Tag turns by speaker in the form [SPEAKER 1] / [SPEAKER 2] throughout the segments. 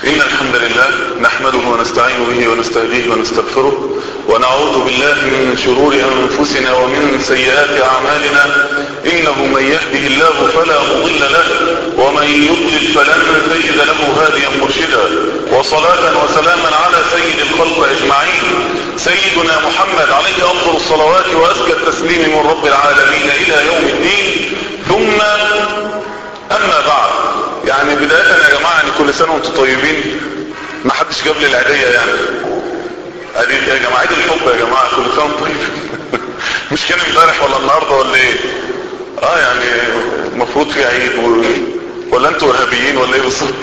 [SPEAKER 1] إن الحمد لله نحمده ونستعين به ونستهديه ونستغفره ونعوذ بالله من شرور أنفسنا ومن سيئات أعمالنا إنه من يهده الله فلا مضل له ومن يضلل فلن تجد له هاديا مرشدا وصلاة وسلاما على سيد الخلق أجمعين سيدنا محمد عليه أفضل الصلوات وأزكى التسليم من رب العالمين إلى يوم الدين ثم أما بعد يعني بداية يا جماعة يعني كل سنة وانتم طيبين ما حدش جاب لي العيدية يعني عيدية يا جماعة عيد الحب يا جماعة كل سنة وانتم طيبين مش كان امبارح ولا النهاردة ولا ايه اه يعني المفروض في عيد و... ولا انتوا ارهابيين ولا ايه بالظبط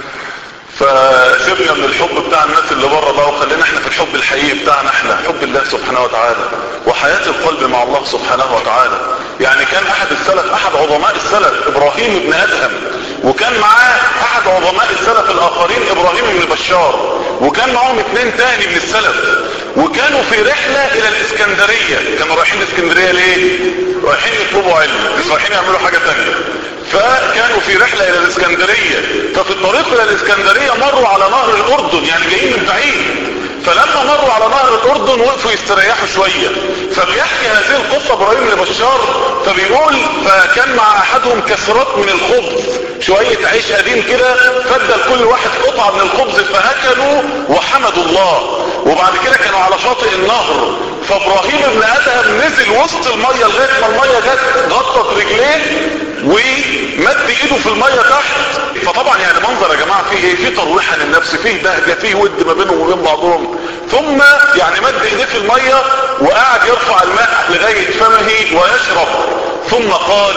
[SPEAKER 1] فسيبنا من الحب بتاع الناس اللي بره بقى وخلينا احنا في الحب الحقيقي بتاعنا احنا حب الله سبحانه وتعالى وحياة القلب مع الله سبحانه وتعالى يعني كان احد السلف احد عظماء السلف ابراهيم بن ادهم وكان معاه احد عظماء السلف الاخرين ابراهيم بن بشار وكان معاهم اثنين تاني من السلف وكانوا في رحلة الى الاسكندرية كانوا رايحين الاسكندرية ليه رايحين يطلبوا علم مش رايحين يعملوا حاجة تانية فكانوا في رحلة الى الاسكندرية ففي الطريق الى الاسكندرية مروا على نهر الاردن يعني جايين من بعيد فلما مروا على نهر الاردن وقفوا يستريحوا شوية فبيحكي هذه القصة ابراهيم بن بشار فبيقول فكان مع احدهم كسرات من الخبز شوية عيش قديم كده فدى لكل واحد قطعة من الخبز فاكلوا وحمدوا الله وبعد كده كانوا على شاطئ النهر فابراهيم بن ادهم نزل وسط المية لغاية ما المية جت غطت رجليه ومد ايده في المية تحت فطبعا يعني منظر يا جماعة فيه ايه فيه ترويح عن النفس فيه بهجة فيه ود ما بينهم وبين بعضهم ثم يعني مد ايديه في المية وقعد يرفع الماء لغاية فمه ويشرب ثم قال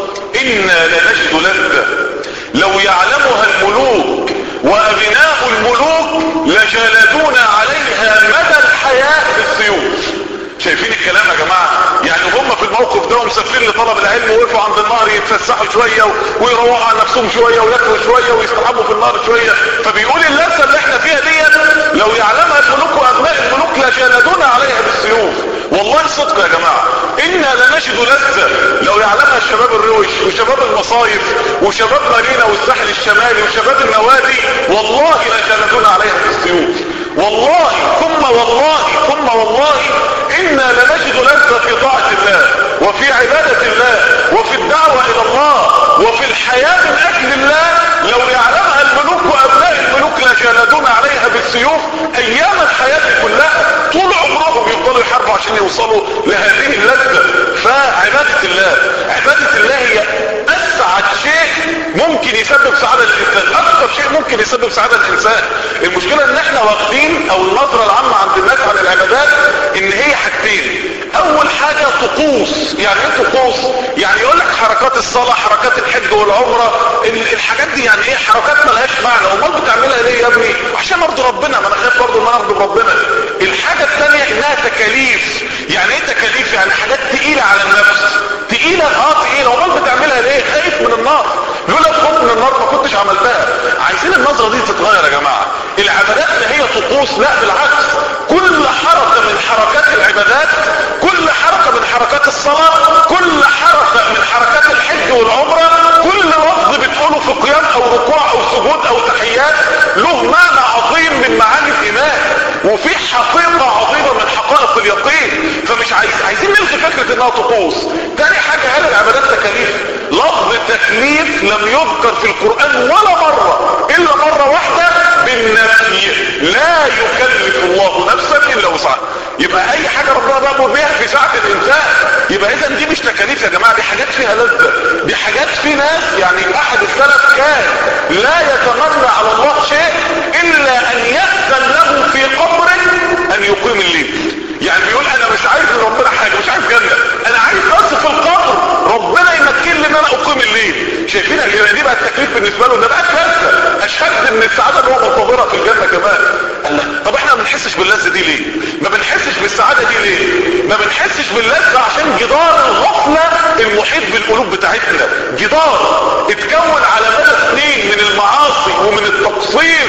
[SPEAKER 1] انا لنجد لذة لو يعلمها الملوك وابناء الملوك لجلدونا عليها مدى الحياة بالسيوف شايفين الكلام يا جماعة يعني هم في الموقف ده مسافرين لطلب العلم وقفوا عند النهر يتفسحوا شوية ويروحوا على نفسهم شوية وياكلوا شوية ويستحبوا في النهر شوية فبيقول اللذة اللي احنا فيها ديت لو يعلمها الملوك وابناء الملوك لجلدونا عليها بالسيوف والله صدق يا جماعة انا لنجد لذة لو يعلمها الشباب الروش وشباب المصايف وشباب مارينا والساحل الشمالي وشباب النوادي والله لجلدونا عليها بالسيوف والله ثم والله ثم والله انا لنجد لذة في طاعة الله وفي عبادة الله وفي الدعوة الى الله وفي الحياة من اجل الله لو يعلمها الملوك وابناء الملوك لجلدونا عليها بالسيوف ايام الحياة كلها طول عمرهم يفضلوا يحاربوا عشان يوصلوا لهذه اللذة فعبادة الله عبادة الله هي اسعد شيء ممكن يسبب سعادة الانسان اكثر شيء ممكن يسبب سعادة الانسان المشكلة ان احنا واخدين او النظرة العامة عند الناس عن العبادات ان هي حاجتين اول حاجة طقوس يعني ايه طقوس يعني يقول لك حركات الصلاة حركات الحج والعمرة الحاجات دي يعني ايه حركات ملهاش معنى امال بتعملها ليه يا ابني عشان ارضي ربنا ما انا خايف برضه ان انا ارضي ربنا الحاجة الثانية انها تكاليف يعني ايه تكاليف يعني حاجات تقيلة على النفس تقيلة اه تقيلة امال بتعملها ليه خايف من النار لولا الخوف من النار ما كنتش عملتها عايزين النظرة دي تتغير يا جماعة العبادات لا هي طقوس لا بالعكس كل حركة من حركات العبادات كل حركة من حركات الصلاة كل حركة من حركات الحج والعمرة كل لفظ بتقوله في قيام او ركوع او سجود او تحيات له معنى عظيم من معاني الايمان وفي حقيقة عظيمة من حقائق اليقين فمش عايز عايزين نلغي فكرة انها طقوس تاني حاجة هل العبادات تكاليف لفظ تكليف لم يذكر في القرآن ولا مرة الا مرة واحدة بالنفي لا يكلف الله نفسا الا وسعها يبقى اي حاجة ربنا بيأمر بيها في ساعة الانسان يبقى اذا دي مش تكاليف يا جماعة دي حاجات فيها لذة دي حاجات في ناس يعني احد السلف كان لا يتمنى على الله شيء الا ان يأذن له في قبر ان يقيم الليل يعني بيقول انا مش عايز من ربنا حاجة مش عايز جنة انا عايز بس في القبر ربنا يمكن لي ان انا اقيم الليل شايفين اللي دي بقى التكليف بالنسبة له ده بقى كارثة اشد من السعادة اللي هو منتظرها في الجنة كمان الله طب احنا ما بنحسش باللذة دي ليه ما بنحسش بالسعادة دي ليه ما بنحسش باللذة عشان جدار الغفلة المحيط بالقلوب بتاعتنا جدار اتكون على مدى سنين من المعاصي ومن التقصير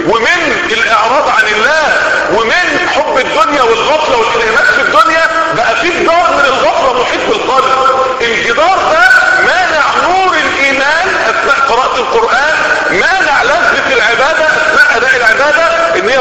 [SPEAKER 1] ومن الاعراض عن الله ومن حب الدنيا والغفلة والانهماك في الدنيا بقى في جدار من الغفلة محيط بالقلب الجدار ده مانع نور الايمان اثناء قراءة القرآن مانع لذة العبادة اثناء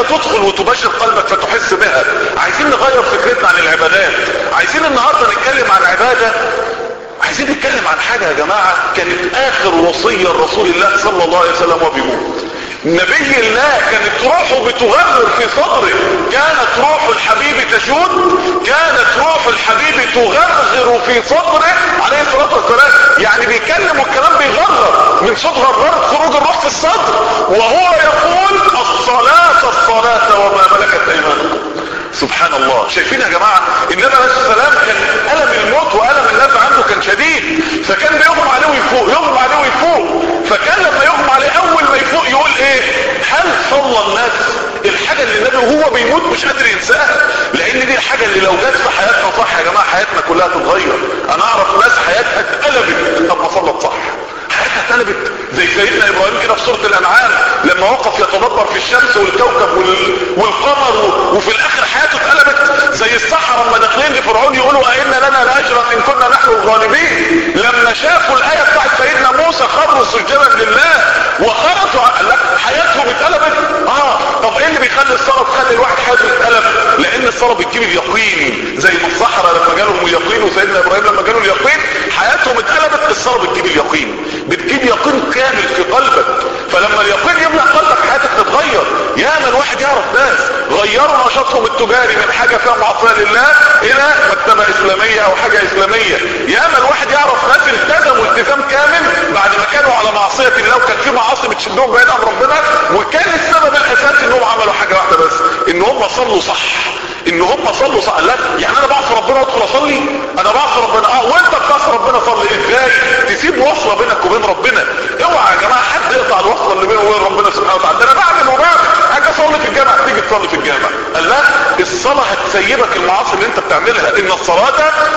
[SPEAKER 1] هي تدخل وتباشر قلبك فتحس بها عايزين نغير فكرتنا عن العبادات عايزين النهاردة نتكلم عن عبادة عايزين نتكلم عن حاجة يا جماعة كانت اخر وصية لرسول الله صلى الله عليه وسلم وبيموت نبي الله كانت روحه بتغرر في صدره كانت روح الحبيب تشود كانت روح الحبيب تغرغر في صدره عليه الصلاة والسلام يعني بيتكلم والكلام بيغرر من صوت غرغرة خروج الروح في الصدر وهو يقول الصلاة الصلاة وما ملكت ايمانكم سبحان الله شايفين يا جماعة النبي عليه الصلاة والسلام كان ألم الموت وألم النفع عنده كان شديد فكان بيغم عليه ويفوق يغم عليه ويفوق فكان لما يغم عليه أول ما يفوق يقول إيه هل صلى الناس الحاجة اللي النبي وهو بيموت مش قادر ينساها لأن دي الحاجة اللي لو جت في حياتنا صح يا جماعة حياتنا كلها تتغير أنا أعرف ناس حياتها اتقلبت لما صلت صح حياتها اتقلبت زي سيدنا ابراهيم كده في سورة الانعام لما وقف يتدبر في الشمس والكوكب وال... والقمر وفي الاخر حياته اتقلبت زي السحرة لما داخلين لفرعون يقولوا ائن لنا لاجرا ان كنا نحن الغالبين لما شافوا الايه بتاعت سيدنا موسى خروا سجدا لله وخرجوا لا حياتهم اتقلبت اه طب ايه اللي بيخلي الصلاه تخلي الواحد حياته تتقلب لان الصلاه بتجيب اليقين زي ما الصحراء لما جالهم اليقين وسيدنا ابراهيم لما جاله اليقين حياتهم اتقلبت الصلاه بتجيب اليقين بتجيب يقين كامل في قلبك فلما اليقين يملأ قلبك حياتك تتغير ياما الواحد يعرف ناس غيروا نشاطهم التجاري من حاجة فيها معصية لله الى مكتبة اسلامية او حاجة اسلامية ياما الواحد يعرف ناس التزموا التزام كامل بعد ما كانوا على معصية الله وكان في معاصي بتشدهم بعيد عن ربنا وكان السبب الاساسي انهم عملوا حاجة واحدة بس ان هم صلوا صح ان هم صلوا صح لا يعني انا بعصي ربنا وادخل اصلي انا بعصي ربنا اه وانت بتعصي ربنا صلي ازاي تسيب وصله بينك وبين ربنا اوعى يا جماعه حد يقطع الوصله اللي بينه وبين ربنا سبحانه وتعالى ده انا بعمل وبعمل حاجه اصلي في الجامع تيجي تصلي في الجامع قال لا الصلاه هتسيبك المعاصي اللي انت بتعملها ان الصلاه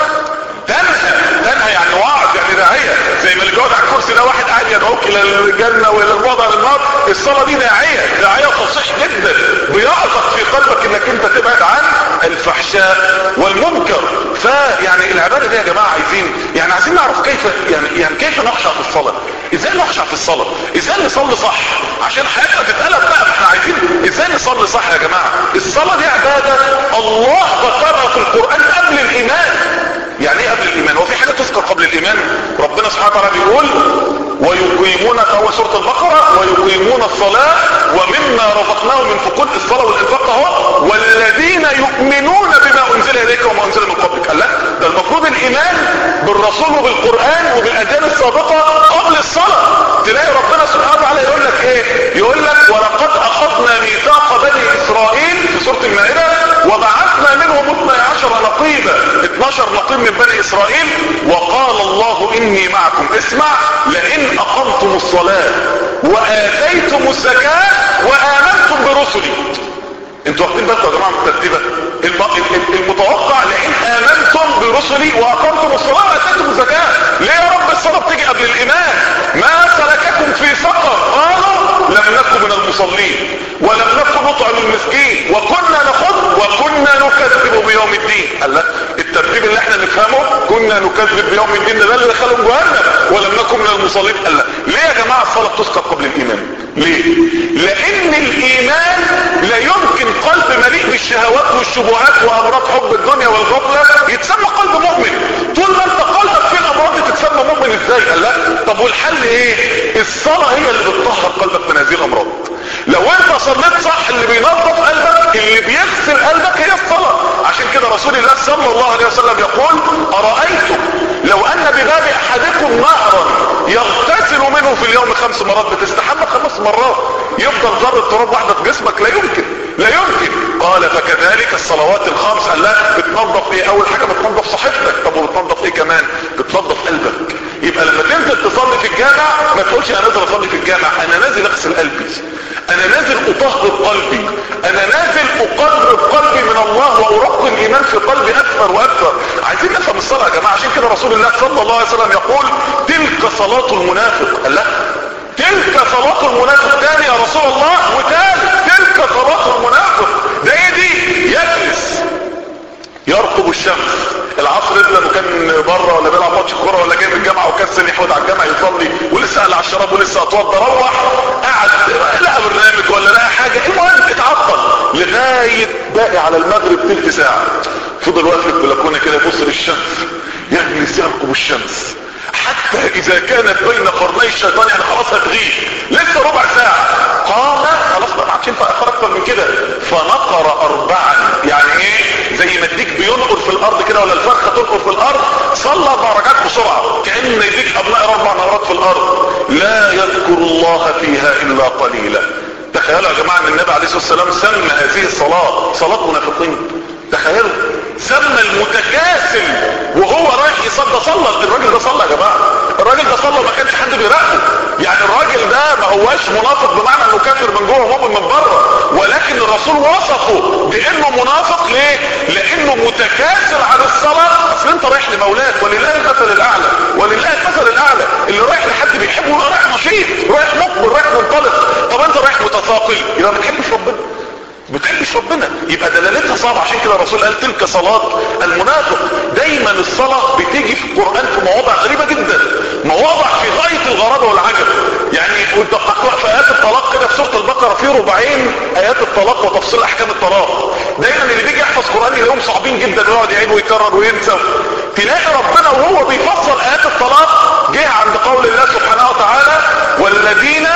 [SPEAKER 1] تنهى تنهى يعني وعد يعني داعية زي ما اللي قاعد على الكرسي ده واحد قاعد يدعوك الى الجنة والى البعد عن النار الصلاة دي داعية داعية فصيح جدا بيعظك في قلبك انك انت تبعد عن الفحشاء والمنكر فيعني العبادة دي يا جماعة عايزين يعني عايزين نعرف كيف يعني يعني كيف نخشع في الصلاة ازاي نخشع في الصلاة ازاي نصلي صح عشان حياتنا تتقلب بقى احنا عايزين ازاي نصلي صح يا جماعة الصلاة دي عبادة الله ذكرها في القرآن قبل الايمان يعني ايه قبل الايمان هو في حاجة تذكر قبل الايمان ربنا سبحانه وتعالى بيقول ويقيمون هو سورة البقرة ويقيمون الصلاة ومما رزقناهم ينفقون الصلاة والانفاق اهو والذين يؤمنون بما انزل اليك وما انزل من قبلك قال لا ده المفروض الايمان بالرسول وبالقرآن وبالاديان السابقة قبل الصلاة تلاقي ربنا سبحانه وتعالى يقول لك ايه يقول لك ولقد اخذنا ميثاق بني اسرائيل في سورة المائدة وبعثنا منهم 12 نقيبا 12 نقيب من بني اسرائيل وقال الله اني معكم اسمع لئن اقمتم الصلاة واتيتم الزكاة وامنتم برسلي انتوا واخدين بالكم يا جماعه من الترتيبه المتوقع لئن امنتم برسلي واقمتم الصلاه واتيتم الزكاه ليه يا رب الصلاه بتيجي قبل الايمان ما سلككم في سقر قالوا لم نكن من المصلين ولم نكن نطعم المسكين وكنا نخض وكنا نكذب بيوم الدين قال لا الترتيب اللي احنا نفهمه كنا نكذب بيوم الدين ده اللي دخلهم جهنم ولم نكن من المصلين قال لا ليه يا جماعه الصلاه بتذكر قبل الايمان ليه لان الايمان لا يمكن قلب مليء بالشهوات والشبهات وامراض حب الدنيا والغفله يتسمى قلب مؤمن طول ما انت قلبك فيه الامراض دي تتسمى مؤمن ازاي قال لا طب والحل ايه الصلاه هي اللي بتطهر قلبك من هذه الامراض لو انت صليت صح اللي بينظف قلبك اللي بيغسل قلبك هي الصلاه عشان كده رسول الله صلى الله عليه وسلم يقول ارايتم لو ان بباب احدكم نهرا يغتسل منه في اليوم خمس مرات بتستحمى خمس مرات يفضل ذره تراب واحده في جسمك لا يمكن لا يمكن قال فكذلك الصلوات الخمس قال لا بتنظف ايه اول حاجه بتنظف صحتك طب وبتنظف ايه كمان بتنظف قلبك يبقى لما تنزل تصلي في الجامع ما تقولش انا نازل اصلي في الجامع انا نازل اغسل قلبي انا نازل اطهر قلبي انا نازل اقرب قلبي من الله وارق الايمان في قلبي اكثر واكثر عايزين نفهم الصلاه يا جماعه عشان كده رسول الله صلى الله عليه وسلم يقول تلك صلاه المنافق قال لا تلك صلاة المنافق تاني يا رسول الله وتالت تلك صلاة المنافق ده ايه دي يجلس يرقب الشمس العصر اذن وكان بره ولا بيلعب ماتش كوره ولا جاي من الجامعه وكسل يحود على الجامعه يصلي ولسه قال على الشراب ولسه اتوضى روح قعد لقى برنامج ولا لقى حاجه المهم اتعطل لغاية باقي على المغرب تلت ساعة فضل واقف في البلكونه كده يبص للشمس يجلس يرقب الشمس حتى اذا كانت بين قرني الشيطان يعني خلاص هتغيب لسه ربع ساعة قام خلاص بقى ما عادش ينفع اخر اكتر من كده فنقر اربعا يعني ايه زي ما الديك بينقر في الارض كده ولا الفرخه تنقر في الارض صلى اربع ركعات بسرعه كان يديك ابناء اربع نهارات في الارض لا يذكر الله فيها الا قليلا تخيلوا يا جماعه ان النبي عليه الصلاه والسلام سمى هذه الصلاه صلاه منافقين تخيلوا سمى المتكاسل وهو رايح يصلى صلى الراجل ده صلى يا جماعه الراجل ده صلى ما كانش حد بيراقبه يعني الراجل ده ما هواش منافق بمعنى انه كافر من جوه ومؤمن من بره ولكن الرسول وصفه بانه منافق ليه لانه متكاسل عن الصلاه اصل انت رايح لمولاك ولله المثل الاعلى ولله المثل الاعلى اللي رايح لحد بيحبه رايح نشيط رايح مقبل رايح منطلق طب انت رايح متثاقل يبقى ما بتحبش ربنا بتحبش ربنا يبقى دلالتها صعبة عشان كده الرسول قال تلك صلاة المنافق دايما الصلاة بتيجي في القرآن في مواضع غريبة جدا مواضع في غاية الغرابة والعجب يعني وانت بتقرأ في آيات الطلاق كده في سورة البقرة في ربعين آيات الطلاق وتفصيل أحكام الطلاق دايما اللي بيجي يحفظ قرآن يلاقيهم صعبين جدا ويقعد يعيد ويكرر وينسى تلاقي ربنا وهو بيفصل آيات الطلاق جه عند قول الله سبحانه وتعالى والذين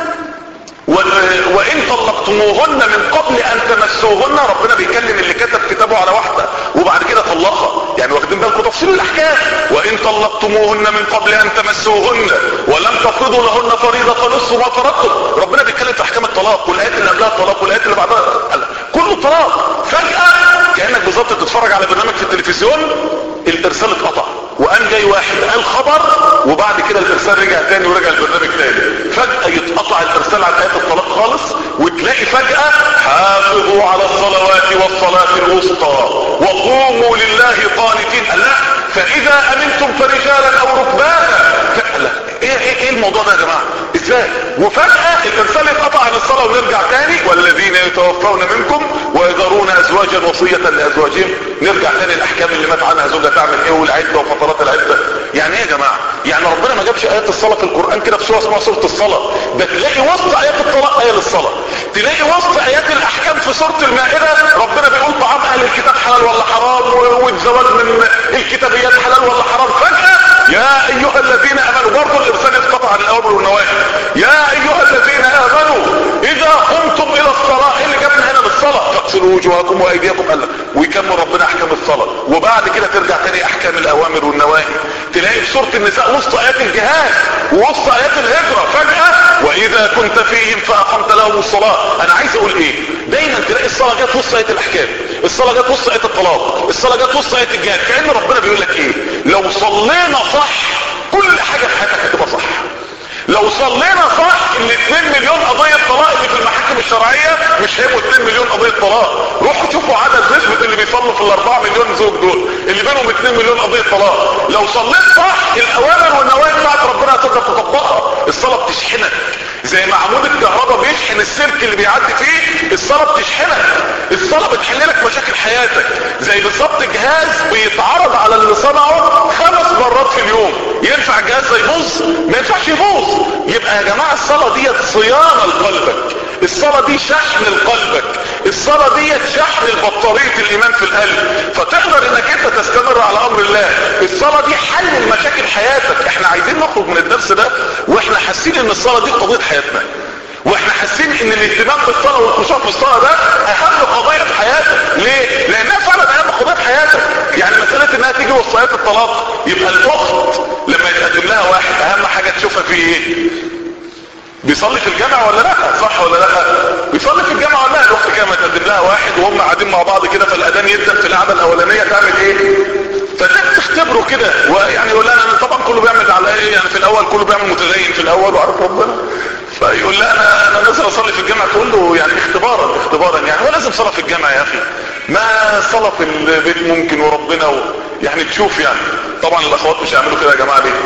[SPEAKER 1] وان طلقتموهن من قبل ان تمسوهن ربنا بيكلم اللي كتب كتابه على واحدة وبعد كده طلقها يعني واخدين بالكم تفصيل الاحكام وان طلقتموهن من قبل ان تمسوهن ولم تفرضوا لهن فريضة نصف ما فرضتم ربنا بيتكلم في احكام الطلاق والايات اللي قبلها الطلاق والايات اللي بعدها كله طلاق فجأة كأنك بالظبط بتتفرج على برنامج في التلفزيون الارسال اتقطع وقام جاي واحد قال خبر وبعد كده الارسال رجع تاني ورجع البرنامج تاني فجأة يتقطع الارسال عن ايات الطلاق خالص وتلاقي فجأة حافظوا على الصلوات والصلاة الوسطى وقوموا لله قانتين لا فاذا امنتم فرجالا او ركبانا لا ايه ايه ايه الموضوع ده يا جماعة ازاي وفجأة الارسال يتقطع عن الصلاة ونرجع تاني والذين يتوفون منكم ويذرون ازواجا وصية لازواجهم نرجع تاني الاحكام اللي مات عنها زوجة تعمل ايه والعدة وفترات العدة يعني ايه يا جماعة يعني ربنا ما جابش ايات الصلاة في القرآن كده في سورة اسمها سورة الصلاة ده تلاقي وسط ايات الطلاق ايه للصلاة تلاقي وسط ايات الاحكام في سورة المائدة ربنا بيقول طعام اهل الكتاب حلال ولا حرام والزواج من الكتابيات حلال ولا حرام فجأة يا ايها الذين امنوا برضه الارسال يتقطع عن الاوامر والنواهي يا ايها الذين امنوا اذا قمتم الى الصلاة ايه اللي جابنا هنا للصلاة فاغسلوا وجوهكم وايديكم قال ويكمل ربنا احكام الصلاة وبعد كده ترجع تاني احكام الاوامر والنواهي تلاقي في سورة النساء وسط ايات الجهاد ووسط ايات الهجرة فجأة واذا كنت فيهم فاقمت لهم الصلاة انا عايز اقول ايه دايما تلاقي الصلاة جت وسط ايات الاحكام الصلاة جت وسط ايات الطلاق الصلاة جت وسط ايات الجهاد كأن ربنا بيقول لك ايه لو صلينا صح كل حاجة في حياتك هتبقى صح لو صلينا صح ال 2 مليون قضية طلاق اللي في المحاكم الشرعية مش هيبقوا 2 مليون قضية طلاق روحوا شوفوا عدد نسبة اللي بيصلوا في ال 4 مليون زوج دول اللي بينهم 2 مليون قضية طلاق لو صليت صح الاوامر والنواهي بتاعت ربنا هتقدر تطبقها الصلاة بتشحنك زي ما عمود الكهرباء بيشحن السلك اللي بيعدي فيه الصلاة بتشحنك الصلاة بتحل لك مشاكل حياتك زي بالظبط جهاز بيتعرض على اللي صنعه خمس مرات في اليوم ينفع الجهاز ده يبوظ ما ينفعش يبوظ يبقى يا جماعة الصلاة ديت صيانة لقلبك الصلاة دي شحن لقلبك الصلاة ديت شحن لبطارية الايمان في القلب فتقدر انك انت تستمر على امر الله الصلاة دي حل لمشاكل حياتك احنا عايزين نخرج من الدرس ده واحنا حاسين ان الصلاة دي قضية حياتنا واحنا حاسين ان الاهتمام بالصلاة والخشوع في الصلاة ده اهم قضايا في حياتك ليه لانها فعلا اهم قضايا في حياتك يعني مسألة انها تيجي وصايات الطلاق يبقى الاخت لما يتقدم لها واحد اهم حاجة تشوفها فيه ايه بيصلي في الجامع ولا لا صح ولا لا بيصلي في الجامع ولا لا الاخت كده ما تقدم لها واحد وهم قاعدين مع بعض كده فالاذان يبدا في القعده الاولانيه تعمل ايه فده تختبره كده ويعني يقول لها انا طبعا كله بيعمل على ايه يعني في الاول كله بيعمل متدين في الاول وعارف ربنا فيقول لها انا انا نازل اصلي في الجامع تقول له يعني اختبارا اختبارا يعني هو لازم صلاه في الجامع يا اخي ما صلاه في البيت ممكن وربنا و... يعني تشوف يعني طبعا الاخوات مش هيعملوا كده يا جماعه ليه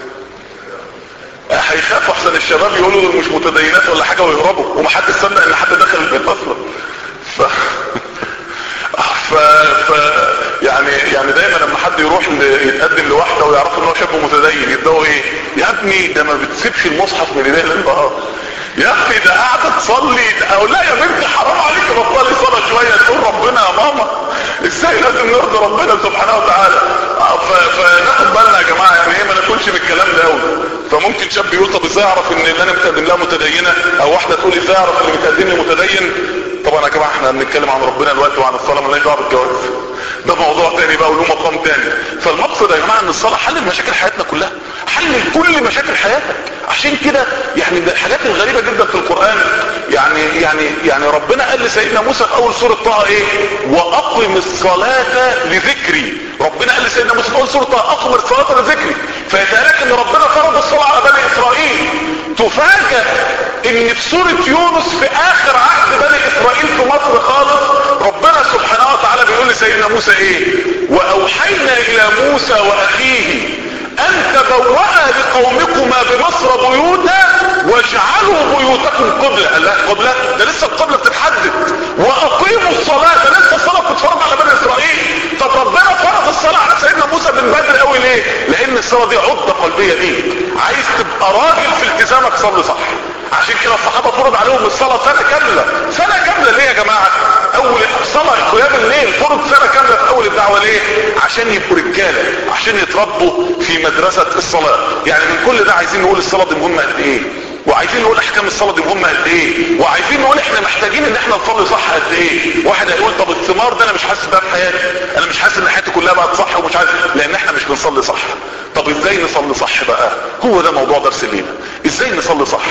[SPEAKER 1] هيخافوا احسن الشباب يقولوا دول مش متدينات ولا حاجه ويهربوا ومحدش صدق ان حد دخل البيت اصلا ف... ف... ف... يعني يعني دايما لما حد يروح ل... يتقدم لواحده ويعرف ان هو شاب متدين يبداوا ايه يا ابني ده ما بتسيبش المصحف من ايديه للنهار يا اخي ده قاعده تصلي اقول لا يا بنتي حرام عليك بطلي صلاه لازم نرضي ربنا سبحانه وتعالى فناخد بالنا يا جماعه يعني ايه ما ناكلش من الكلام ده قوي فممكن شاب يقول طب ازاي اعرف ان اللي انا متقدم لها متدينه او واحده تقول ازاي اعرف اللي متقدم لي متدين طبعا يا جماعه احنا بنتكلم عن ربنا دلوقتي وعن الصلاه مالناش دعوه بالجواز ده موضوع تاني بقى وله مقام تاني فالمقصد يا جماعه ان الصلاه حل مشاكل حياتنا كلها حل كل مشاكل حياتك عشان كده يعني من الحاجات الغريبه جدا في القران يعني يعني يعني ربنا قال لسيدنا موسى في اول سوره طه ايه واقم الصلاه لذكري ربنا قال لسيدنا موسى في اول سوره طه اقم الصلاه لذكري فيتهيألك ان ربنا فرض الصلاه على بني اسرائيل تفاجأ ان في سورة يونس في اخر عهد بني اسرائيل في مصر خالص ربنا سبحانه وتعالى بيقول لسيدنا موسى ايه واوحينا الى موسى واخيه ان تبوأ لقومكما بمصر بيوتا واجعلوا بيوتكم قبلة قال لا قبلة ده لسه القبلة بتتحدد واقيموا الصلاة ده لسه الصلاة بتتفرض على بني اسرائيل طب ربنا فرض الصلاة على سيدنا موسى من بدري قوي ليه لان الصلاة دي عقدة قلبية ليك عايز تبقى راجل في التزامك صلي صح عشان كده الصحابة فرض عليهم الصلاة سنة كاملة سنة كاملة ليه يا جماعة اول صلاة قيام الليل فرض سنة كاملة في اول الدعوة ليه عشان يبقوا رجالة عشان يتربوا في مدرسة الصلاة يعني من كل ده عايزين نقول الصلاة دي مهمة قد ايه وعايزين نقول احكام الصلاة دي مهمة قد ايه وعايزين نقول احنا محتاجين ان احنا نصلي صح قد ايه واحد هيقول طب الثمار ده انا مش حاسس بقى في حياتي انا مش حاسس ان حياتي كلها بقت صح ومش عارف لان احنا مش بنصلي صح طب ازاي نصلي صح بقى هو ده موضوع درس الليلة ازاي نصلي صح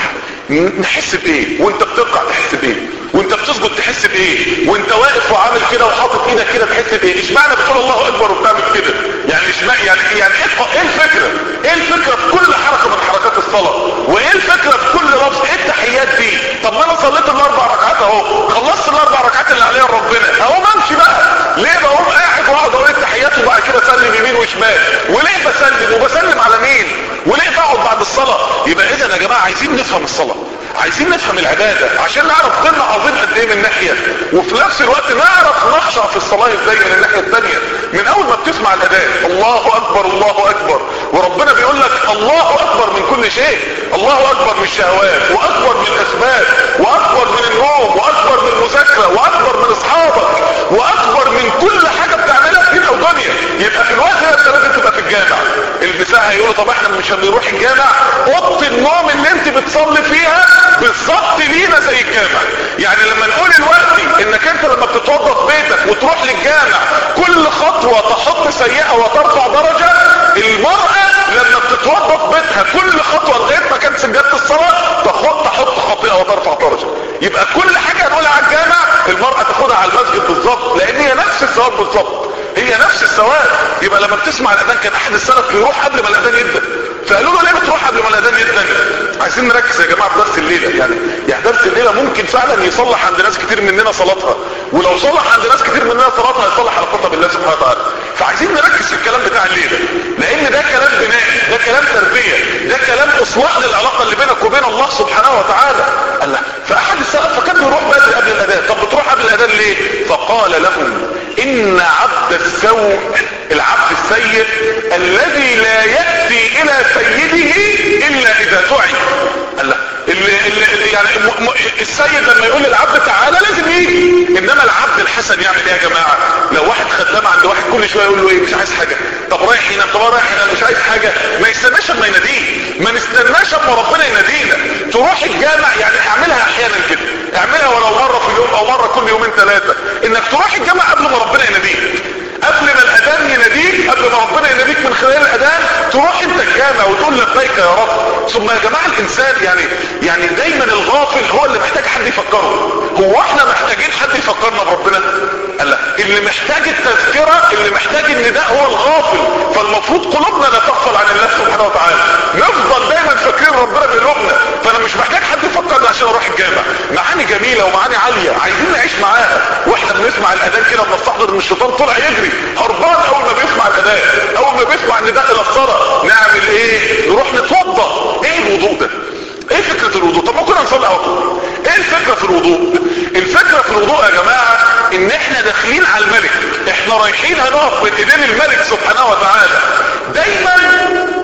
[SPEAKER 1] نحس بايه وانت بتركع تحس بايه وانت بتسجد تحس بايه وانت واقف وعامل كده وحاطط ايدك كده تحس بايه اشمعنى بتقول الله اكبر وبتعمل كده يعني اشمعنى يعني يعني ايه الفكره ايه الفكره في كل حركه من حركات الصلاه وايه الفكره في كل لفظ ايه التحيات دي طب ما انا صليت الاربع ركعات اهو خلصت الاربع ركعات اللي عليها ربنا اهو امشي بقى ليه بقوم قاعد واقعد اقول التحيات وبعد كده اسلم يمين وشمال وليه بسلم وبسلم على مين وليه بقعد بعد الصلاه يبقى اذا يا جماعه عايزين نفهم الصلاه عايزين نفهم العبادة عشان نعرف ديننا عظيم قد ايه من ناحية وفي نفس الوقت نعرف نخشع في الصلاة ازاي من الناحية الثانية من اول ما بتسمع الاذان الله اكبر الله اكبر وربنا بيقول لك الله اكبر من كل شيء الله اكبر من الشهوات واكبر من الاسباب واكبر من النوم واكبر من المذاكرة واكبر من اصحابك واكبر من كل حاجة بتعملها في دين او دنيا يبقى في الوقت ده انت لازم تبقى في الجامع المساحة هيقولوا طب احنا مش هنروح الجامع اوضه النوم اللي انت بتصلي فيها بالظبط لينا زي الجامع يعني لما نقول الوقت انك انت لما بتتوضى في بيتك وتروح للجامع كل خطوة تحط سيئة وترفع درجة المرأة لما بتتوضى في بيتها كل خطوة لغاية ما كانت سجادة الصلاة تحط تحط خطيئة وترفع درجة يبقى كل حاجة هنقولها على الجامع المرأة تاخدها على المسجد بالظبط لان هي نفس الثواب بالظبط هي نفس الثواب يبقى لما بتسمع الاذان كان احد السلف بيروح قبل ما الاذان يبدا فقالوا له ليه بتروح قبل ما الاذان يبدا عايزين نركز يا جماعه في درس الليله يعني يعني درس الليله ممكن فعلا يصلح عند ناس كتير مننا صلاتها ولو صلح عند ناس كتير مننا صلاتها هيصلح علاقتها بالله سبحانه وتعالى فعايزين نركز في الكلام بتاع الليله لان ده كلام بنائي ده كلام تربيه ده كلام اصلاح للعلاقه اللي بينك وبين الله سبحانه وتعالى قال لا فاحد السلف فكان بيروح بدري قبل الاذان طب بتروح قبل الاذان ليه فقال لهم ان عبد السوء العبد السيء الذي لا يأتي الى سيده الا اذا دعي قال لا اللي اللي يعني م م السيد لما يقول للعبد تعالى لازم يجي انما العبد الحسن يعمل ايه يا جماعه لو واحد خدام عند واحد كل شويه يقول له ايه مش عايز حاجه طب رايح هنا طب رايح هنا مش عايز حاجه ما يستناش اما يناديه ما نستناش اما ربنا ينادينا تروح الجامع يعني اعملها احيانا كده اعملها ولو مره في اليوم او مره كل يومين ثلاثه انك تروح الجامع قبل ما ربنا يناديك قبل ما الاذان يناديك قبل ما ربنا يناديك من خلال الاذان تروح انت الجامع وتقول لبيك يا رب ثم يا جماعه الانسان يعني يعني دايما الغافل هو اللي محتاج حد يفكره هو احنا محتاجين حد يفكرنا بربنا قال لا اللي محتاج التذكره اللي محتاج النداء هو الغافل فالمفروض قلوبنا لا تغفل عن الله سبحانه وتعالى نفضل دايما فاكرين ربنا بقلوبنا فانا مش محتاج حد يفكرني عشان اروح الجامع معاني جميله ومعاني عاليه عايزين نعيش معاها واحنا بنسمع الاذان كده بنستحضر ان الشيطان طلع يجري هربان اول ما بيسمع الاذان اول ما بيسمع النداء الى الصلاه نعمل ايه نروح نتوضا ايه الوضوء ده ايه فكرة الوضوء طب ما كنا نصلي على طول ايه الفكرة في الوضوء الفكرة في الوضوء يا جماعة ان احنا داخلين على الملك احنا رايحين هنقف بين ايدين الملك سبحانه وتعالى دايما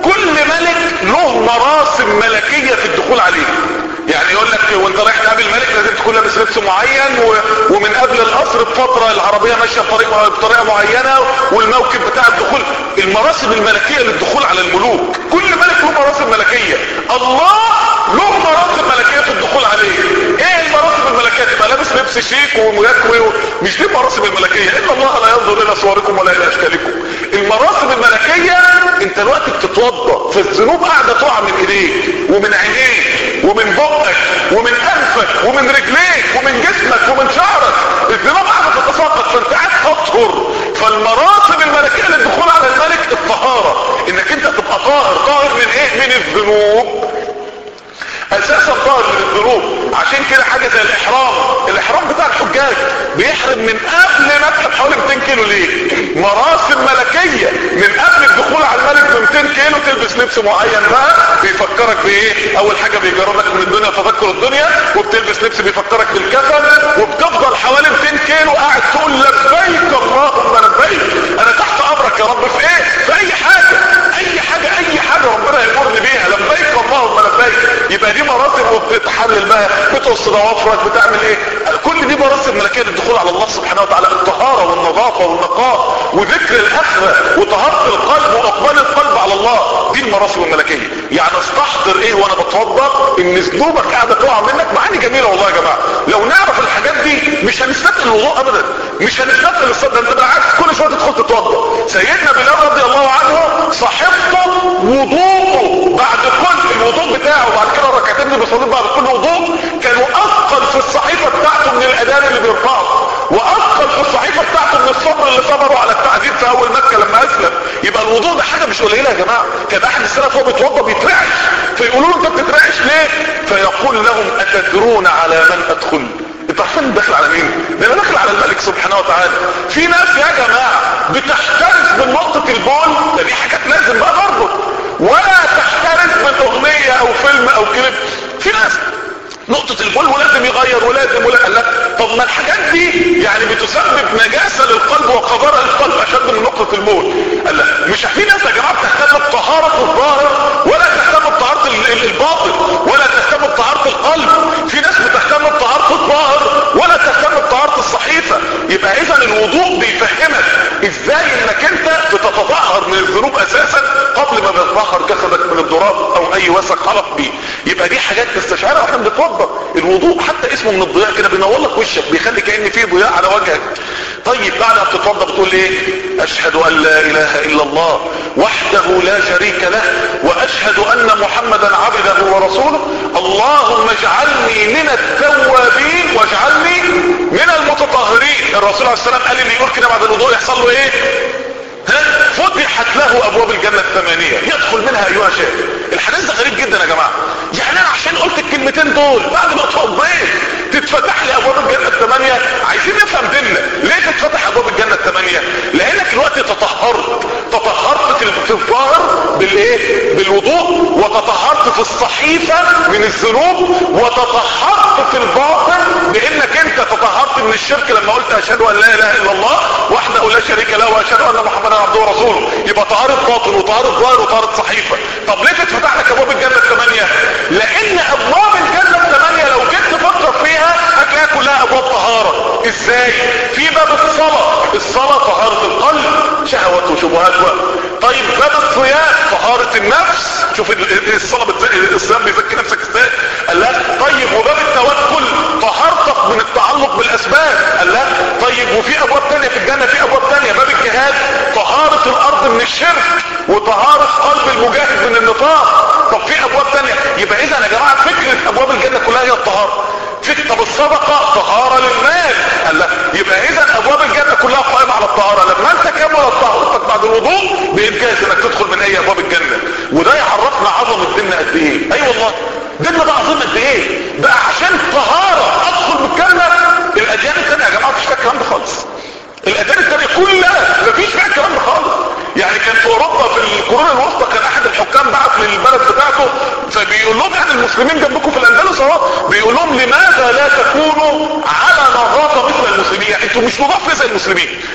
[SPEAKER 1] كل ملك له مراسم ملكية في الدخول عليه يعني يقول لك وانت رايح تقابل ملك لازم تكون لابس لبس معين و... ومن قبل القصر بفتره العربيه ماشيه بطريقه بطريقه معينه والموكب بتاع الدخول المراسم الملكيه للدخول على الملوك كل ملك له مراسم ملكيه الله له مراسم ملكيه في الدخول عليه ايه المراسم الملكيه تبقى لابس لبس شيك وميكوي و... مش دي المراسم الملكيه ان الله لا ينظر الى صوركم ولا الى اشكالكم المراسم الملكيه انت دلوقتي بتتوضا فالذنوب قاعده تقع من ايديك ومن عينيك ومن بقك ومن انفك ومن رجليك ومن جسمك ومن شعرك الذنوب قاعده تتساقط فانت قاعد تطهر فالمراسم الملكيه للدخول على الملك الطهاره انك انت تبقى طاهر طاهر من ايه من الذنوب اساسا طاهر من الذنوب عشان كده حاجه زي الاحرام الاحرام بتاع الحجاج بيحرم من قبل مكه بحوالي 200 كيلو ليه مراسم ملكيه من قبل الدخول على الملك ب 200 كيلو تلبس لبس معين بقى بيفكرك بايه اول حاجه بيجربك من الدنيا تذكر الدنيا وبتلبس لبس بيفكرك بالكفن وبتفضل حوالي 200 كيلو قاعد تقول لبيك اللهم لبيك انا تحت امرك يا رب في ايه في اي حاجه اي حاجه اي حاجه ربنا يامرني بيها لبيك اللهم لبيك يبقى دي مراتب وبتتحلل بقى بتقص ضوافرك بتعمل ايه كل دي مراتب ملكيه للدخول على الله سبحانه وتعالى الطهاره والنظافه والنقاء وذكر الاخره وطهاره القلب واقبال القلب على الله دي المراتب الملكيه يعني استحضر ايه وانا بتوضا ان ذنوبك قاعده تقع منك معاني جميله والله يا جماعه لو نعرف الحاجات دي مش هنستثقل الوضوء ابدا مش هنستثقل الصدر انت بالعكس كل شويه تدخل تتوضا سيدنا بلال رضي الله عنه صاحبته وضوءه بعد كل الوضوء بتاعه بعد كده الركعتين اللي بيصلي بعد كل وضوء كانوا اثقل في الصحيفه بتاعته من الاذان اللي بيرفعه واثقل في الصحيفه بتاعته من الصبر اللي صبروا على التعذيب في اول مكه لما اسلم يبقى الوضوء ده حاجه مش قليله يا جماعه كان احد السلف وهو بيتوضا بيترعش فيقولوا له انت بتترعش ليه فيقول لهم اتدرون على من ادخل انت عارفين داخل على مين ده انا داخل على الملك سبحانه وتعالى في ناس يا جماعه بتحترس من نقطه البول ده دي حاجات لازم بقى برضه ولا تحترس من اغنيه او فيلم او كليب في ناس نقطة البول ولازم يغير ولازم ولا لا طب ما الحاجات دي يعني بتسبب نجاسة للقلب وقذارة للقلب اشد من نقطة البول قال لا مش في ناس يا جماعة بتهتم بطهارة الظاهر ولا تهتم بطهارة الباطن ولا تهتم بطهارة القلب في ناس بتهتم بطهارة الظاهر ولا تهتم بطهارة الصحيفة يبقى اذا الوضوء بيفهمك ازاي انك انت بتتطهر من الذنوب اساسا قبل ما بتطهر جسدك من الضراب او اي وسخ خلق بيه يبقى دي حاجات تستشعرها واحنا بنتوضا الوضوء حتى اسمه من الضياء كده بينور لك وشك بيخلي كان فيه ضياء على وجهك طيب بعد ما بتتوضا بتقول ايه اشهد ان لا اله الا الله وحده لا شريك له واشهد ان محمدا عبده ورسوله اللهم اجعلني من التوابين واجعلني من المتطهرين الرسول عليه السلام قال اللي يقول كده بعد الوضوء يحصل له ايه ها فتحت له ابواب الجنة الثمانية يدخل منها ايها شيء الحديث ده غريب جدا يا جماعة يعني انا عشان قلت الكلمتين دول بعد ما اتوضيت تتفتح لي ابواب الجنة الثمانية عايزين نفهم ديننا ليه تتفتح ابواب الجنة الثمانية لانك دلوقتي تطهرت تطهرت في الظاهر بالايه بالوضوء وتطهرت في الصحيفة من الذنوب وتطهرت في الباطن بانك انت تطهرت من الشرك لما قلت اشهد ان لا اله الا الله وحده لا شريك له واشهد ان محمدا عبده ورسوله يبقى طهارة باطن وطهارة ظاهر وطهارة صحيفة طب ليه تتفتح لك ابواب الجنة الثمانية لان ابواب الجنة الثمانية لو جيت تفكر فيها هتلاقيها كلها ابواب طهارة ازاي في باب الصلاة الصلاة طهارة القلب شهوات وشبهات و... طيب باب الصيام طهارة النفس شوف الصلاة بتزكي الصيام بيزكي نفسك ازاي قال لا طيب وباب التوكل طهارتك من التعلق بالاسباب قال لا طيب وفي ابواب تانية في الجنة في ابواب تانية باب الجهاد طهارة الارض من الشرك وطهارة قلب المجاهد من النفاق طب في ابواب تانية يبقى اذا يا جماعة فكرة ابواب الجنة كلها هي الطهارة فكرة طب الصدقة طهارة للمال قال لا يبقى اذا ابواب الجنة كلها قائمة على الطهارة لما انت كمل طهارتك بعد الوضوء بامكانك انك تدخل من اي ابواب الجنة وده يعرفنا عظمة ديننا قد ايه اي أيوة والله ديننا ده عظيم قد ايه بقى عشان طهارة ادخل بالجنة الاديان التانية يا جماعة مفيش فيها الكلام ده خالص الاديان التانية كلها مفيش فيها الكلام ده خالص يعني كان في اوروبا في القرون الوسطى كان احد الحكام بعت للبلد بتاعته فبيقول لهم يعني المسلمين جنبكم في الاندلس اهو بيقول لهم لماذا لا تكونوا على نظافه مثل المسلمين يعني انتوا مش نظاف زي المسلمين يعني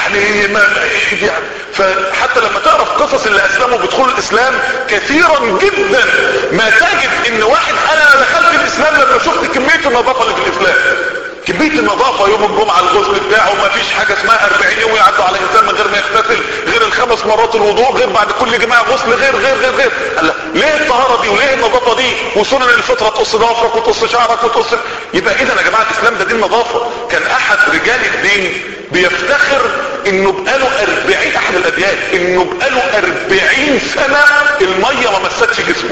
[SPEAKER 1] يعني ما يعني فحتى لما تعرف قصص اللي اسلموا بدخول الاسلام كثيرا جدا ما تجد ان واحد قال انا دخلت الاسلام لما شفت كمية النظافة اللي في الاسلام كمية النظافة يوم الجمعة الغسل بتاعه ما فيش حاجة اسمها 40 يوم يعدوا على الانسان من غير ما يغتسل غير الخمس مرات الوضوء غير بعد كل جماعة غسل غير غير غير غير قال ليه الطهارة دي وليه النظافة دي وسنن الفطرة تقص ضوافرك وتقص شعرك وتقص يبقى اذا يا جماعة الاسلام ده دين نظافة كان احد رجال الدين بيفتخر انه بقاله 40 احد الاديان انه بقاله 40 سنة المية ما مستش جسمه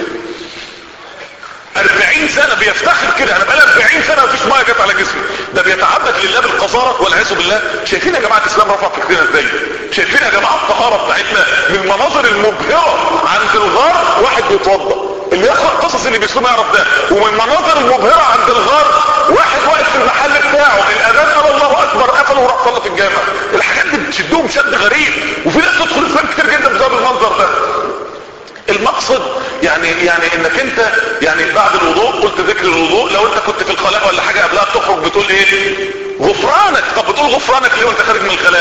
[SPEAKER 1] 40 سنة بيفتخر كده انا بقالي 40 سنة مفيش ميه جت على جسمي ده بيتعبد لله بالقذارة والعياذ بالله شايفين يا جماعة الاسلام رفع فكرنا ازاي شايفين يا جماعة الطهارة بتاعتنا من المناظر المبهرة عند الغار واحد بيتوضا اللي يقرأ قصص اللي بيسلم يعرف ده ومن المناظر المبهرة عند الغار واحد واقف في المحل بتاعه الاذان قال الله اكبر قفل وراح صلى في الجامع الحاجات دي بتشدهم شد غريب وفي ناس تدخل الاسلام كتير جدا بسبب المنظر ده المقصد يعني يعني انك انت يعني بعد الوضوء قلت ذكر الوضوء لو انت كنت في الخلاء ولا حاجة قبلها بتخرج بتقول ايه غفرانك طب بتقول غفرانك ليه وانت خارج من الخلاء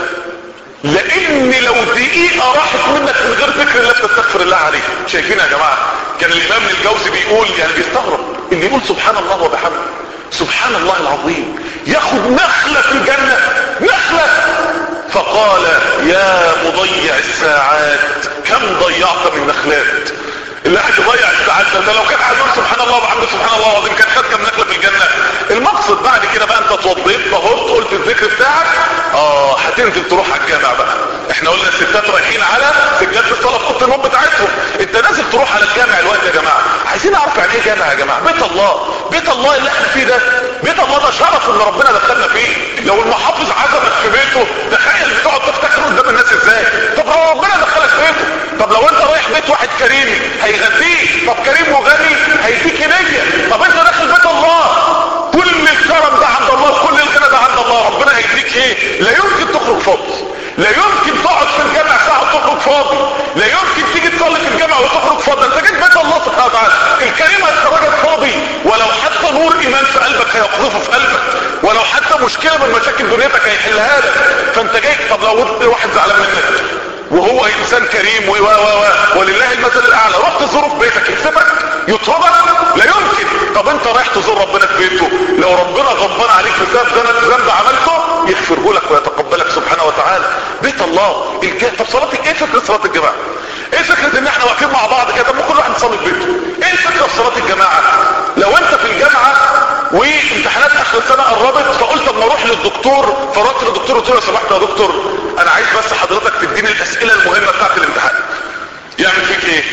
[SPEAKER 1] لان لو دقيقة راحت منك من غير ذكر الله بتستغفر الله عليه شايفين يا جماعة كان الامام الجوزي بيقول يعني بيستغرب اللي يقول سبحان الله وبحمده سبحان الله العظيم ياخد نخلة في الجنة نخلة فقال يا مضيع الساعات كم ضيعت من نخلات اللي قاعد يضيع الساعات ده لو كان قاعد يقول سبحان الله وبحمده سبحان الله العظيم كان خد كم نخله في الجنه المقصد بعد كده بقى انت اتوضيت طهرت قلت الذكر بتاعك اه هتنزل تروح على الجامع بقى احنا قلنا الستات رايحين على سجاده الصلاه في اوضه النوم بتاعتهم انت نازل تروح على الجامع الوقت يا جماعه عايزين نعرف يعني ايه جامع يا جماعه بيت الله بيت الله اللي احنا فيه ده بيت الله ده شرف ان ربنا دخلنا فيه لو المحافظ عزمك في بيته تخيل بتقعد تفتخر قدام الناس ازاي طب لو ربنا دخلك بيته طب لو انت رايح بيت واحد كريم هيغذيك طب كريم وغني هيديك هديه طب انت داخل بيت الله كل الكرم ده عند الله كل الغنى ده عند الله ربنا هيديك ايه لا يمكن تخرج فاضي لا يمكن تقعد في الجامع ساعه وتخرج فاضي لا يمكن تيجي تصلي في الجامع وتخرج فاضي انت جيت بيت الله سبحانه وتعالى الكريم هيخرجك فاضي ولو حتى نور ايمان في قلبك هيقذفه في قلبك ولو حتى مشكله من مشاكل دنيتك هيحلها لك فانت جاي طب لو واحد زعلان منك وهو انسان كريم و و و ولله المثل الاعلى رحت تزوره في بيتك يكسبك يطردك لا يمكن طب انت رايح تزور ربنا في بيته لو ربنا غضبان عليك بسبب ذنب عملته يغفره لك ويتقبلك سبحانه وتعالى بيت الله الجاه طب صلاه ايه فكره صلاه الجماعه ايه فكره ان احنا واقفين مع بعض كده طب كل واحد يصلي في بيته ايه الفكره في صلاه الجماعه لو انت في الجامعه وامتحانات اخر السنه قربت فقلت اما اروح للدكتور فرحت للدكتور قلت له لو سمحت يا دكتور انا عايز بس حضرتك تديني الاسئله المهمه بتاعت الامتحان يعمل فيك ايه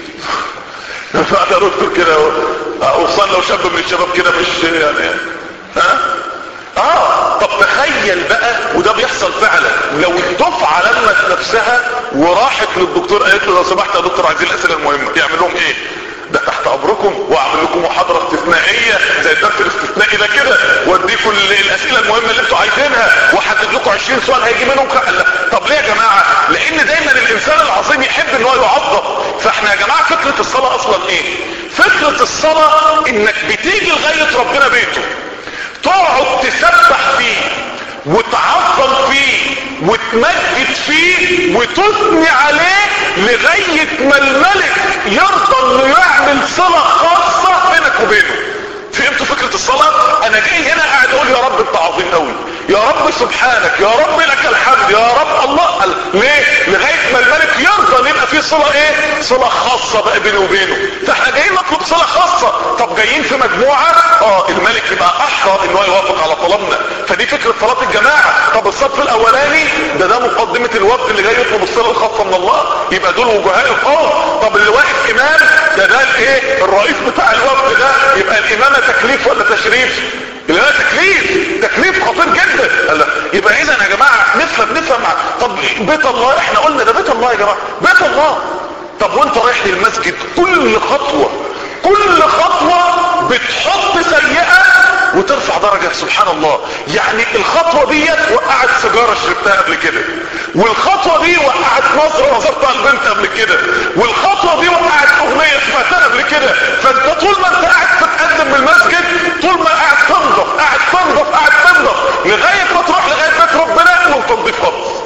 [SPEAKER 1] بعد يا دكتور كده وصل لو شاب من الشباب كده مش يعني ها اه طب تخيل بقى وده بيحصل فعلا لو الدفعه لمت نفسها وراحت للدكتور قالت له لو سمحت يا دكتور عايزين الاسئله المهمه يعمل لهم ايه ده تحت امركم واعمل لكم محاضرة استثنائية زي الدرس الاستثنائي ده كده واديكم الاسئلة المهمة اللي انتوا عايزينها واحدد لكم 20 سؤال هيجي منهم لا طب ليه يا جماعة لان دايما الانسان العظيم يحب ان هو يعظم فاحنا يا جماعة فكرة الصلاة اصلا ايه فكرة الصلاة انك بتيجي لغاية ربنا بيته تقعد تسبح فيه وتعظم فيه وتمجد فيه وتثني عليه لغاية ما الملك يرضى انه يعمل صلة خاصة بينك وبينه فهمتوا فكرة الصلاة انا جاي هنا قاعد اقول يا رب انت عظيم قوي يا رب سبحانك يا رب لك الحمد يا رب الله قال ليه لغاية ما الملك يرضى ان يبقى فيه صلة ايه صلة خاصة بقى بيني وبينه فاحنا جايين نطلب صلة خاصة طب جايين في مجموعة اه الملك يبقى احرى ان هو يوافق على طلبنا فدي فكرة صلاة الجماعة طب الصف الاولاني ده ده مقدمة الوفد اللي جاي يطلب الصلة الخاصة من الله يبقى دول وجهاء القوم طب اللي واقف امام ده ده الايه الرئيس بتاع الوفد ده يبقى الامامة تكليف ولا تشريف اللي هو تكليف تكليف خطير جدا الله يبقى اذا يا جماعة نفهم نفهم طب بيت الله احنا قلنا ده بيت الله يا جماعة بيت الله طب وانت رايح للمسجد كل خطوة كل خطوة بتحط سيئة وترفع درجة سبحان الله يعني الخطوة دي وقعت سيجارة شربتها قبل كده والخطوة دي وقعت نظرة نظرتها البنت قبل كده والخطوة دي وقعت اغنية سمعتها قبل كده فانت طول ما انت قاعد تتقدم من المسجد طول ما قاعد تنظف قاعد تنظف قاعد تنظف لغاية ما تروح لغاية بيت ربنا وانت نضيف خالص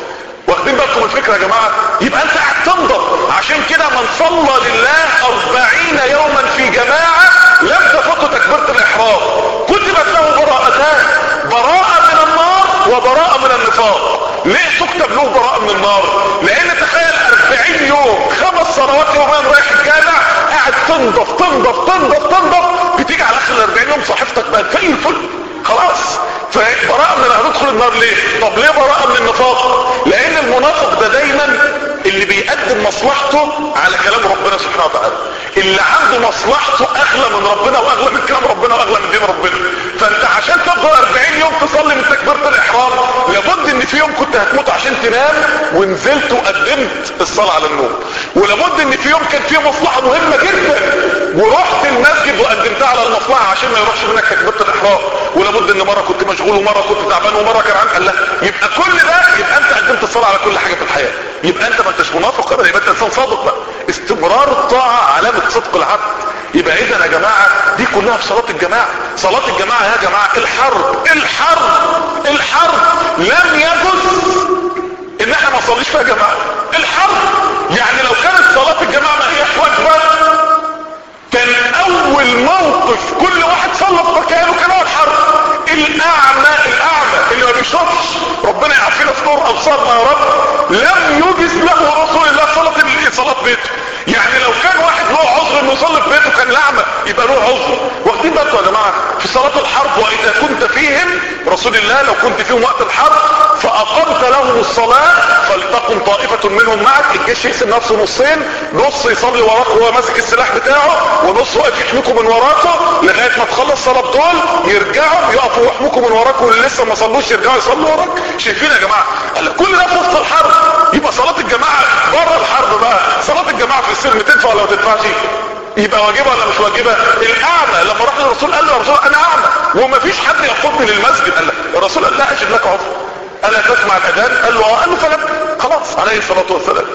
[SPEAKER 1] يا جماعة يبقى انت قاعد تنضر عشان كده من صلى لله اربعين يوما في جماعة لم تفوت تكبيرة الاحرام كتبت له براءتان براءة من النار وبراءة من النفاق ليه تكتب له براءة من النار لان تخيل اربعين يوم خمس صلوات يومين رايح الجامع قاعد تنضف تنضف تنضف تنضف بتيجي على اخر الاربعين يوم صحيفتك بقت زي الفل خلاص فبراءة من هندخل النار ليه طب ليه براءة من النفاق لان المنافق ده دايما اللي بيقدم مصلحته على كلام ربنا سبحانه وتعالى اللي عنده مصلحته اغلى من ربنا واغلى من كلام ربنا واغلى من دين ربنا فانت عشان تفضل 40 يوم تصلي من تكبيرة الاحرام لابد ان في يوم كنت هتموت عشان تنام ونزلت وقدمت الصلاة على النوم ولابد ان في يوم كان في مصلحة مهمة جدا ورحت المسجد وقدمتها على المصلحة عشان ما يروحش منك تكبيرة الاحرام ولابد ان مرة كنت مشغول ومرة كنت تعبان ومرة كان عندك الله يبقى كل ده يبقى انت قدمت الصلاة على كل حاجة في الحياة يبقى انت ما انتش منافق ابدا يبقى انت انسان صادق بقى استمرار الطاعة علامة صدق العبد يبقى اذا يا جماعة دي كلها في صلاة الجماعة صلاة الجماعة يا جماعة الحرب الحرب الحرب لم يجوز ان احنا ما نصليش فيها جماعة الحرب يعني لو كانت صلاة الجماعة ما هيش واجبة كان اول موقف كل واحد صلى في مكانه كان هو الحرب الاعمى الاعمى اللي ما بيشوفش ربنا يعافينا في نور ابصارنا يا رب لم يجز له رسول الله صلاة صلاة بيته يعني لو كان واحد له عذر انه يصلي في بيته كان الاعمى يبقى له عذر واخدين بالكم يا جماعه في صلاه الحرب واذا كنت فيهم رسول الله لو كنت فيهم وقت الحرب فاقمت لهم الصلاه فلتقم طائفه منهم معك الجيش يقسم نفسه نصين نص يصلي وراك وهو ماسك السلاح بتاعه ونص واقف يحميكم من وراكم لغايه ما تخلص صلاه دول يرجعوا يقفوا يحموكم من وراكم واللي لسه ما صلوش يرجعوا يصلوا وراك شايفين يا جماعه هلا كل ده في وسط الحرب يبقى صلاه الجماعه بره الحرب بقى صلاه الجماعه في السلم تدفع ولا ما تدفعش يبقى واجبة ولا مش واجبة الاعمى لما راح للرسول قال له يا رسول انا اعمى ومفيش حد يقودني للمسجد قال له الرسول قال لا اجد لك عذر الا تسمع الاذان قال له اه قال له فلم خلاص عليه الصلاة والسلام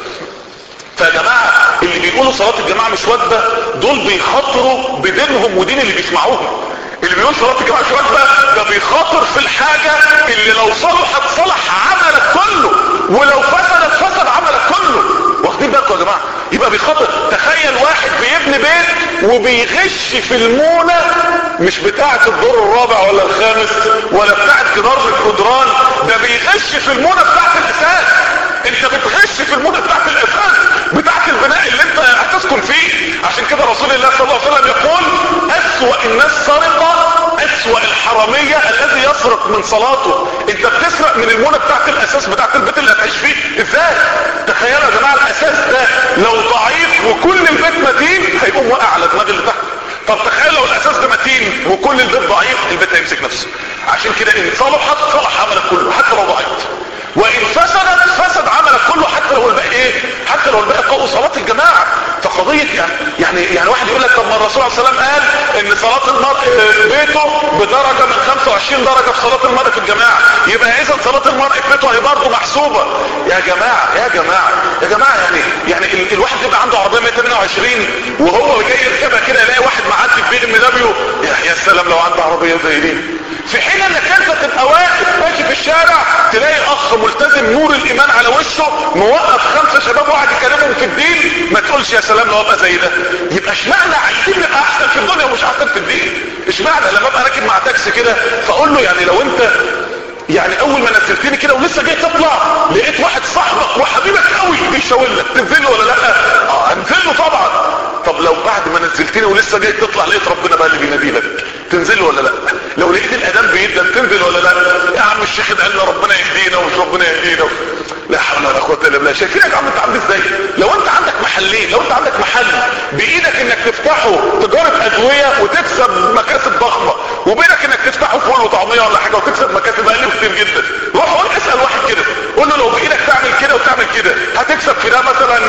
[SPEAKER 1] فيا جماعة اللي بيقولوا صلاة الجماعة مش واجبة دول بيخاطروا بدينهم ودين اللي بيسمعوهم اللي بيقول صلاة الجماعة مش واجبة ده بيخاطر في الحاجة اللي لو صلحت صلح عملك كله ولو فسدت فسد عملك كله واخدين بالكم يا جماعة يبقى بيخاطر تخيل واحد بيبني بيت وبيغش في المونة مش بتاعة الدور الرابع ولا الخامس ولا بتاعة جدار الجدران ده بيغش في المونة بتاعة الاساس انت بتغش في المونة بتاعة الاساس بتاعة البناء اللي انت هتسكن فيه عشان كده رسول الله صلى الله عليه وسلم يقول اسوأ الناس سرقة اسوأ الحرامية الذي يسرق من صلاته انت بتسرق من المونة بتاعت الاساس بتاعت البيت اللي هتعيش فيه ازاي تخيلوا يا جماعة الاساس ده لو ضعيف وكل البيت متين هيقوم واقع على دماغ اللي تحت طب تخيل لو الاساس ده متين وكل البيت ضعيف البيت هيمسك نفسه عشان كده ان صلحت صلح عملك كله حتى لو ضعيف وان فسدت فسد عملك كله حتى لو الباقي ايه حتى لو الباقي قوي صلاة الجماعة فقضية يعني يعني يعني واحد يقول لك طب ما الرسول عليه السلام قال ان صلاة المرء بيته بدرجة من 25 درجة في صلاة المرء في الجماعة يبقى اذا صلاة المرء في بيته هي برضه محسوبة يا جماعة يا جماعة يا جماعة يعني يعني ال الواحد يبقى عنده عربية 128 وهو جاي يركبها كده يلاقي واحد معدي بي ام دبليو يا سلام لو عنده عربية زي دي في حين انك انت تبقى واقف ماشي في الشارع تلاقي اخ ملتزم نور الايمان على وشه موقف خمسة شباب واحد يكلمهم في الدين ما تقولش يا سلام لو ابقى زي ده يبقى اشمعنى عايزين نبقى احسن في الدنيا ومش احسن في الدين اشمعنى لما ابقى راكب مع تاكسي كده فاقول له يعني لو انت يعني اول ما نزلتني كده ولسه جاي تطلع لقيت واحد صاحبك وحبيبك قوي بيشاور لك تنزل له ولا لا اه انزل له طبعا طب لو بعد ما نزلتني ولسه جاي تطلع لقيت ربنا بقى اللي بينادي لك تنزل ولا لا لو لقيت الاذان بيدن تنزل ولا لا يا عم الشيخ ادعي لنا ربنا يهدينا ومش ربنا يهدينا لا حول ولا قوه الا بالله شايفين يا جماعه انت عامل ازاي لو انت عندك محلين لو انت عندك محل بايدك انك تفتحه تجاره ادويه وتكسب مكاسب ضخمه وبينك انك تفتحه فول وطعميه ولا حاجه وتكسب مكاسب اقل كتير جدا روح قول اسال واحد كده قول له لو بايدك تعمل كده وتعمل كده هتكسب في ده مثلا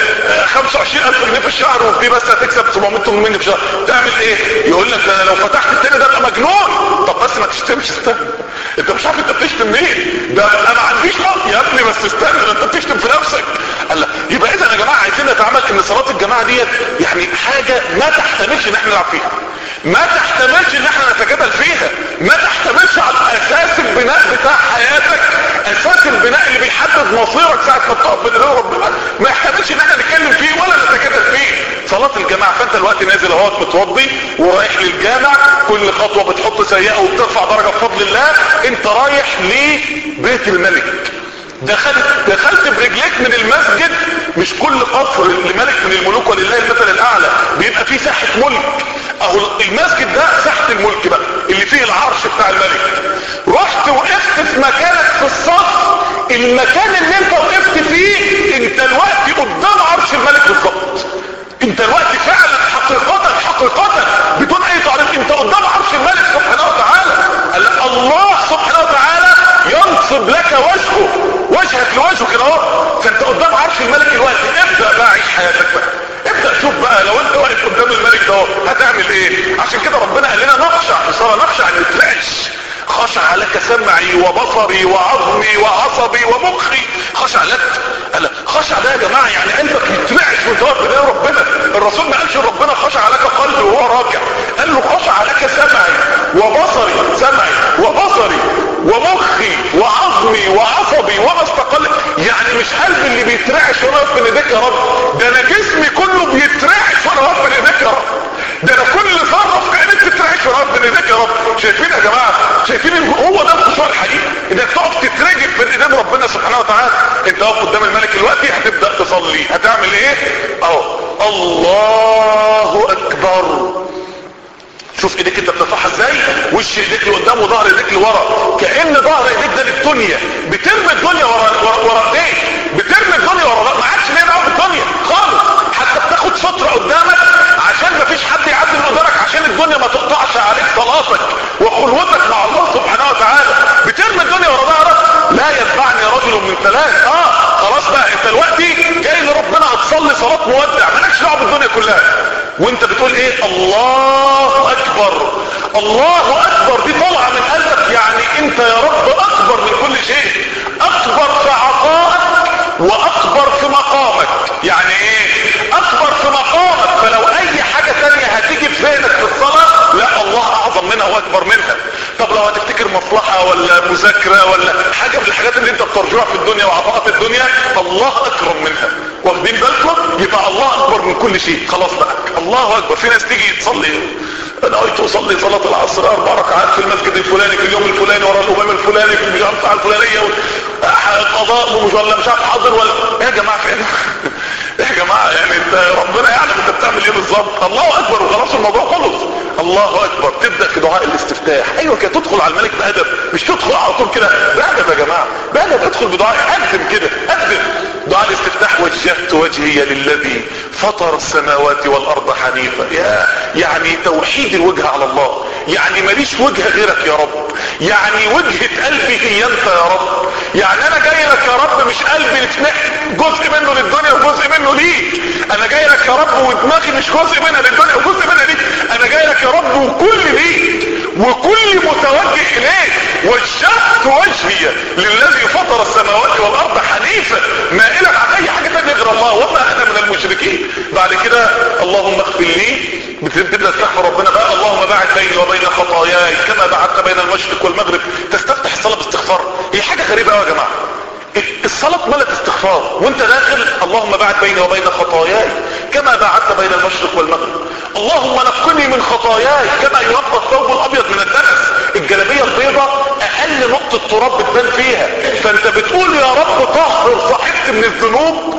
[SPEAKER 1] 25000 جنيه في الشهر وفي بس هتكسب 700 800 في الشهر تعمل ايه يقول لك انا لو فتحت التاني ده ابقى مجنون طب بس ما تشتمش استنى انت مش عارف انت بتشتم مين ده انا ما عنديش رأي يا ابني بس استنى انت بتشتم في نفسك قال يبقى اذا يا جماعه عايزين نتعامل ان صلاه الجماعه ديت يعني حاجه ما تحتملش ان احنا نلعب فيها ما تحتملش ان احنا نتجادل فيها ما تحتملش على اساس البناء بتاع حياتك اساس البناء اللي بيحدد مصيرك ساعة ما بتقف بين ربنا ما يحتملش ان احنا نتكلم فيه ولا نتكلم فيه صلاة الجماعة فانت الوقت نازل اهوت متوضي ورايح للجامع كل خطوة بتحط سيئة وبترفع درجة بفضل الله انت رايح لبيت الملك دخلت دخلت برجليك من المسجد مش كل قصر لملك من الملوك ولله المثل الاعلى بيبقى فيه ساحة ملك اهو المسجد ده ساحة الملك بقى اللي فيه العرش بتاع الملك رحت وقفت في مكانك في الصف المكان اللي انت وقفت فيه انت الوقت قدام عرش الملك بالظبط انت الوقت فعلا حقيقة حقيقة بدون اي تعريف انت قدام عرش الملك سبحانه وتعالى الله سبحانه وتعالى ينصب لك وجهه وجهك لوجهه كده اهو فانت قدام عرش الملك الوقت ابدا بقى عيش حياتك بقى ابدا شوف بقى لو انت واقف قدام الملك ده هتعمل ايه عشان كده ربنا قال لنا نخشع في صلاه نخشع ان نترعش خشع لك سمعي وبصري وعظمي وعصبي ومخي خشع لك قال خشع ده يا جماعه يعني قلبك يترعش وانت واقف قدام ربنا الرسول ما قالش ربنا خشع لك قلبي وهو راكع قال له خشع لك سمعي وبصري سمعي وبصري ومخي وعظمي وعصبي وما استقل يعني مش قلبي اللي بيترعش وانا واقف بين ايديك يا رب ده انا جسمي كله بيترعش وانا واقف بين ايديك يا رب ده انا كل ذره في عينك تترعش وانا واقف بين ايديك يا رب شايفين يا جماعه شايفين هو ده الخشوع الحقيقي انك تقف تترجف بين ايدين ربنا سبحانه وتعالى انت واقف قدام الملك دلوقتي هتبدا تصلي هتعمل ايه اهو الله اكبر شوف ايديك انت بترفعها ازاي وش ايديك لقدام وظهر ايديك لورا كان ظهر ايديك ده للدنيا بترمي الدنيا ورا ورا, ورا ايديك بترمي الدنيا ورا ما عادش ليه دعوه بالدنيا خالص حتى بتاخد فتره قدامك عشان ما فيش حد يعدي من قدامك عشان الدنيا ما تقطعش عليك صلاتك وخلوتك مع الله سبحانه وتعالى بترمي الدنيا ورا ظهرك لا يتبعني رجل من ثلاث اه خلاص بقى انت دلوقتي جاي لربنا هتصلي صلاه مودع مالكش دعوه بالدنيا كلها وانت بتقول ايه الله اكبر الله اكبر دي طالعه من قلبك يعني انت يا رب اكبر من كل شيء اكبر في عطائك واكبر في مقامك يعني ايه اكبر في مقامك فلو اي حاجة تانية هتيجي في ذهنك في الصلاة لا الله اعظم منها واكبر منها طب لو هتفتكر مصلحة ولا مذاكرة ولا حاجة من الحاجات اللي انت بترجوها في الدنيا وعطاءات الدنيا الله اكرم منها واخدين بالكم يبقى الله اكبر من كل شيء خلاص بقى الله اكبر في ناس تيجي تصلي انا قلت اصلي صلاة العصر اربع ركعات في المسجد الفلاني في اليوم الفلاني ورا الامام الفلاني في الجامعة الفلانية قضاء ولا مش عارف حاضر ولا يا جماعة فين يا جماعة يعني انت ربنا يعلم انت بتعمل ايه بالظبط الله اكبر وخلاص الموضوع خلص الله اكبر تبدأ في دعاء الاستفتاح ايوه كده تدخل على الملك بادب مش تدخل على طول كده بادب يا جماعة بادب ادخل بدعاء اقدم كده اقدم دعاء الاستفتاح وجهت وجهي للذي فطر السماوات والارض حنيفا يا يعني توحيد الوجه على الله يعني ماليش وجه غيرك يا رب يعني وجهة قلبي هي انت يا رب يعني انا جاي لك يا رب مش قلبي لتنح جزء منه للدنيا وجزء منه ليك انا جاي لك يا رب ودماغي مش جزء منها للدنيا وجزء منها ليك انا جاي لك يا رب وكل ليك وكل متوجه اليك وجهت وجهي للذي فطر السماوات والارض حنيفا مائلا عن اي حاجه ثانيه غير الله وما انا من المشركين بعد كده اللهم اغفر لي بتبدا تستغفر ربنا بقى اللهم باعد بيني وبين خطاياي كما بعدت بين المشرق والمغرب تستفتح الصلاه باستغفار هي حاجه غريبه قوي يا جماعه الصلاة ملت استغفار وانت داخل اللهم باعد بيني وبين خطاياي كما باعدت بين المشرق والمغرب اللهم نقني من خطاياي كما ينقى الثوب الابيض من الدنس الجلابية البيضاء اقل نقطة تراب بتبان فيها فانت بتقول يا رب طهر صاحبتي من الذنوب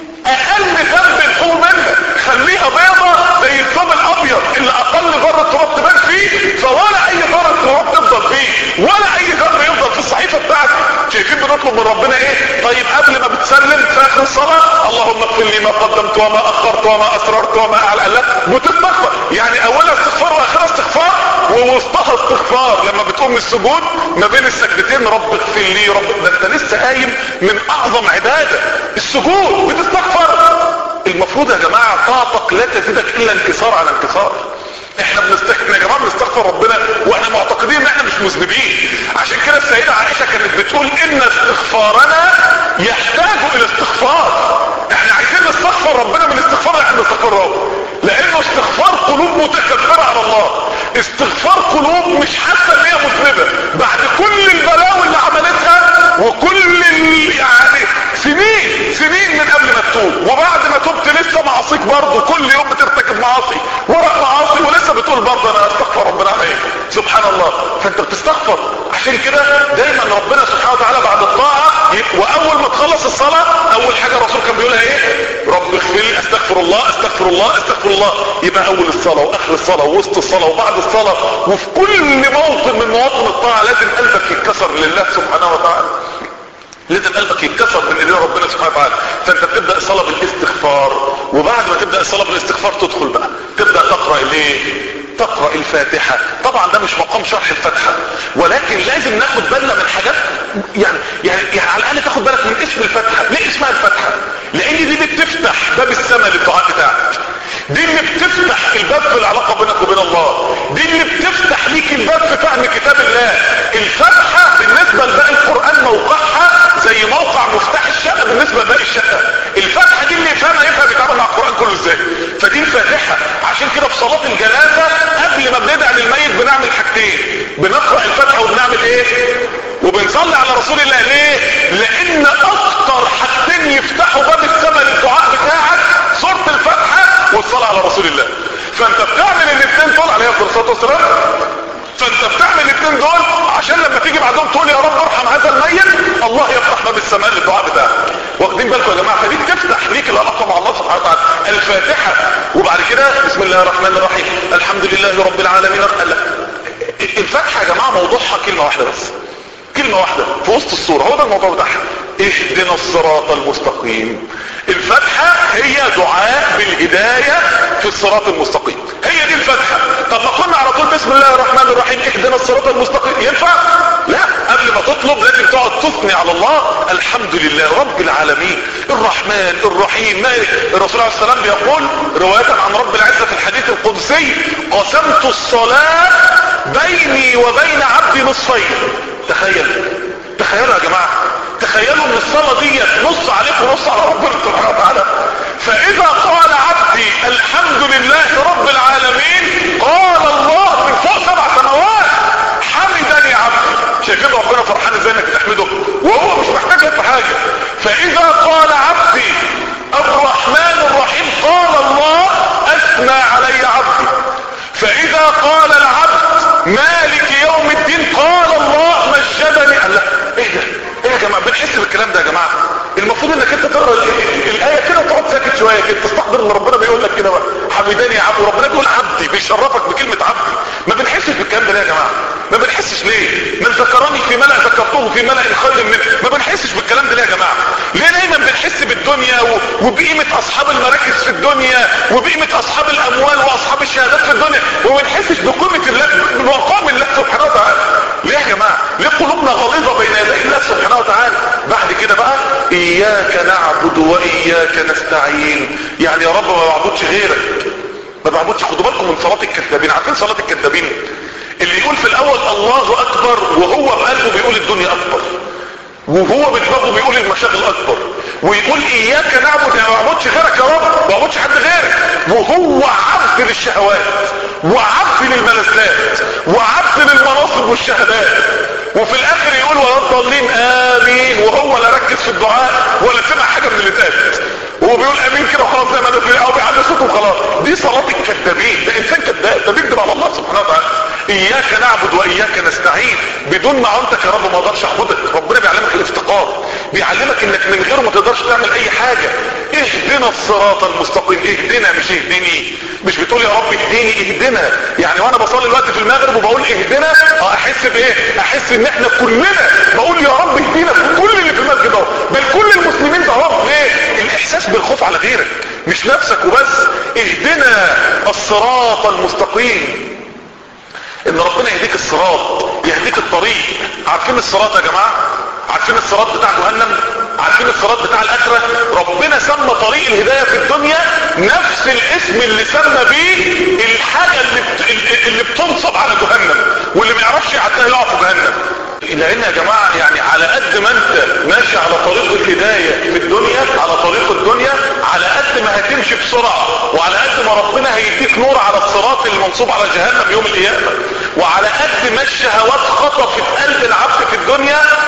[SPEAKER 1] اقل ذنب الحور منها خليها بيضة زي الثوب الابيض اللي اقل ذرة تراب تبان فيه فولا اي ذرة تراب تفضل فيه ولا اي ذنب يفضل في الصحيفة بتاعتك شايفين بنطلب من ربنا ايه طيب قبل ما بتسلم في اخر الصلاة اللهم اغفر لي ما قدمت وما اخرت وما اسررت وما اعلى لا بتستغفر يعني اولها استغفار واخرها استغفار ووسطها استغفار لما بتقوم من السجود ما بين السجدتين رب اغفر لي رب ده انت لسه قايم من اعظم عبادة السجود بتستغفر المفروض يا جماعة طاقتك لا تزيدك الا انكسار على انكسار احنا بنستغفر يا جماعه بنستغفر ربنا واحنا معتقدين ان احنا مش مذنبين عشان كده السيده عائشه كانت بتقول ان استغفارنا يحتاج الى استغفار احنا عايزين نستغفر ربنا من الاستغفار اللي احنا بنستغفره لانه استغفار قلوب متكبره على الله استغفار قلوب مش حاسه ان هي مذنبه بعد كل البلاوي اللي عملتها وكل يعني سنين معاصيك برضه كل يوم بترتكب معاصي وراك معاصي ولسه بتقول برضه انا استغفر ربنا عليك سبحان الله فانت بتستغفر عشان كده دايما ربنا سبحانه وتعالى بعد الطاعة واول ما تخلص الصلاة اول حاجة الرسول كان بيقولها ايه رب اغفر لي استغفر الله استغفر الله استغفر الله يبقى اول الصلاة واخر الصلاة ووسط الصلاة وبعد الصلاة وفي كل موطن من مواطن الطاعة لازم قلبك يتكسر لله سبحانه وتعالى لازم قلبك يتكسر من ايدين ربنا سبحانه وتعالى فانت بتبدا الصلاه بالاستغفار وبعد ما تبدا الصلاه بالاستغفار تدخل بقى تبدا تقرا ليه تقرا الفاتحه طبعا ده مش مقام شرح الفاتحه ولكن لازم ناخد بالنا من حاجات يعني يعني, يعني على الاقل تاخد بالك من اسم الفاتحه ليه اسمها الفاتحه لان دي اللي بتفتح باب السماء للدعاء بتاعك دي اللي بتفتح الباب في العلاقه بينك وبين الله دي اللي بتفتح ليك الباب في فهم كتاب الله الفاتحه بالنسبه لباقي القران موقعها زي موقع مفتاح الشقه بالنسبه لباقي الشقه الفاتحه دي اللي يفهمها يفهم يتعامل مع القران كله ازاي فدي الفاتحه عشان كده في صلاه الجنازه قبل ما بندعي للميت بنعمل حاجتين بنقرا الفاتحه وبنعمل ايه وبنصلي على رسول الله ليه لان اكتر حاجتين يفتحوا باب السماء للدعاء بتاعك سوره الفاتحه والصلاه على رسول الله فانت بتعمل الاثنين دول عليه الصلاه والسلام فانت بتعمل الاثنين دول عشان لما تيجي بعدهم تقول يا رب ارحم هذا الميت الله يفتح باب السماء للدعاء بتاعك واخدين بالكم يا جماعه فدي بتفتح ليك العلاقه مع الله سبحانه وتعالى الفاتحه وبعد كده بسم الله الرحمن الرحيم الحمد لله رب العالمين الفاتحه يا جماعه موضوعها كلمه واحده بس كلمة واحدة في وسط الصورة هو ده الموضوع بتاعها اهدنا الصراط المستقيم الفتحة هي دعاء بالهداية في الصراط المستقيم هي دي الفتحة طب ما قلنا على طول بسم الله الرحمن الرحيم اهدنا الصراط المستقيم ينفع لا قبل ما تطلب لازم تقعد تثني على الله الحمد لله رب العالمين الرحمن الرحيم مالك الرسول عليه السلام بيقول رواية عن رب العزة في الحديث القدسي قسمت الصلاة بيني وبين عبدي نصفين تخيل تخيلوا يا جماعة تخيلوا ان الصلاة دي نص عليك ونص على ربنا سبحانه وتعالى فاذا قال عبدي الحمد لله رب العالمين قال الله من فوق سبع سماوات حمدني عبدي شايفين ربنا فرحان ازاي انك تحمده وهو مش محتاج لك في حاجة فاذا قال عبدي الرحمن الرحيم قال الله اثنى علي عبدي فاذا قال العبد مالك يوم الدين قال الله مجدني قال لا ايه ده ايه يا جماعه بنحس بالكلام ده يا جماعه المفروض انك انت تقرا الايه كده وتقعد ساكت شويه كده تستحضر ان ربنا بيقول لك كده بقى حمداني يا عبد وربنا بيقول عبدي بيشرفك بكلمه عبدي ما بنحسش بالكلام ده ليه يا جماعه ما بنحسش ليه من ذكرني في ملأ ذكرته في ملأ خير منه ما بنحسش بالكلام ده ليه يا جماعه ليه دايما بنحس بالدنيا و... وبقيمه اصحاب المراكز في الدنيا وبقيمه اصحاب الاموال واصحاب الشهادات في الدنيا وما بنحسش بقيمه الله بمقام الله سبحانه وتعالى ليه يا جماعه ليه قلوبنا غليظه بين يدي الله سبحانه وتعالى بعد كده بقى اياك نعبد واياك نستعين يعني يا رب ما بعبدش غيرك ما بعبدش خدوا بالكم من صلاه الكذابين عارفين صلاه الكذابين اللي يقول في الاول الله اكبر وهو بقلبه بيقول الدنيا اكبر وهو بدماغه بيقول المشاغل اكبر ويقول اياك نعبد يعني ما بعبدش غيرك يا رب ما بعبدش حد غيرك وهو عبد للشهوات وعبد للملذات وعبد للمناصب والشهادات وفي الاخر يقول ولا الضالين امين وهو لا ركز في الدعاء ولا سمع حاجه من اللي فاتت وهو بيقول امين كده وخلاص زي ما انا او بيعلي صوته وخلاص دي صلاه الكذابين ده انسان كذاب ده بيكذب على الله سبحانه وتعالى اياك نعبد واياك نستعين بدون معونتك يا رب ما اقدرش اعبدك ربنا بيعلمك الافتقار بيعلمك انك من غيره ما تقدرش تعمل اي حاجه اهدنا الصراط المستقيم اهدنا مش اهدني مش بتقول يا رب اهديني اهدنا يعني وانا بصلي الوقت في المغرب وبقول اهدنا اه احس بايه احس ان احنا كلنا بقول يا رب اهدينا كل اللي في المسجد اهو بل كل المسلمين ده اهو ليه الاحساس بالخوف على غيرك مش نفسك وبس اهدنا الصراط المستقيم ان ربنا يهديك الصراط يهديك الطريق عارفين الصراط يا جماعة عارفين الصراط بتاع جهنم عارفين الصراط بتاع الاخرة ربنا سمى طريق الهداية في الدنيا نفس الاسم اللي سمى بيه الحاجة اللي, بت... اللي بتنصب على جهنم واللي ما يعرفش يعدها يقع في جهنم لان يا جماعة يعني على قد ما انت ماشي على طريق الهداية في الدنيا على طريق الدنيا على قد ما هتمشي بسرعة وعلى قد ما ربنا هيديك نور على الصراط المنصوب على جهنم يوم القيامة وعلى قد ما الشهوات خطفت قلب العبد في الدنيا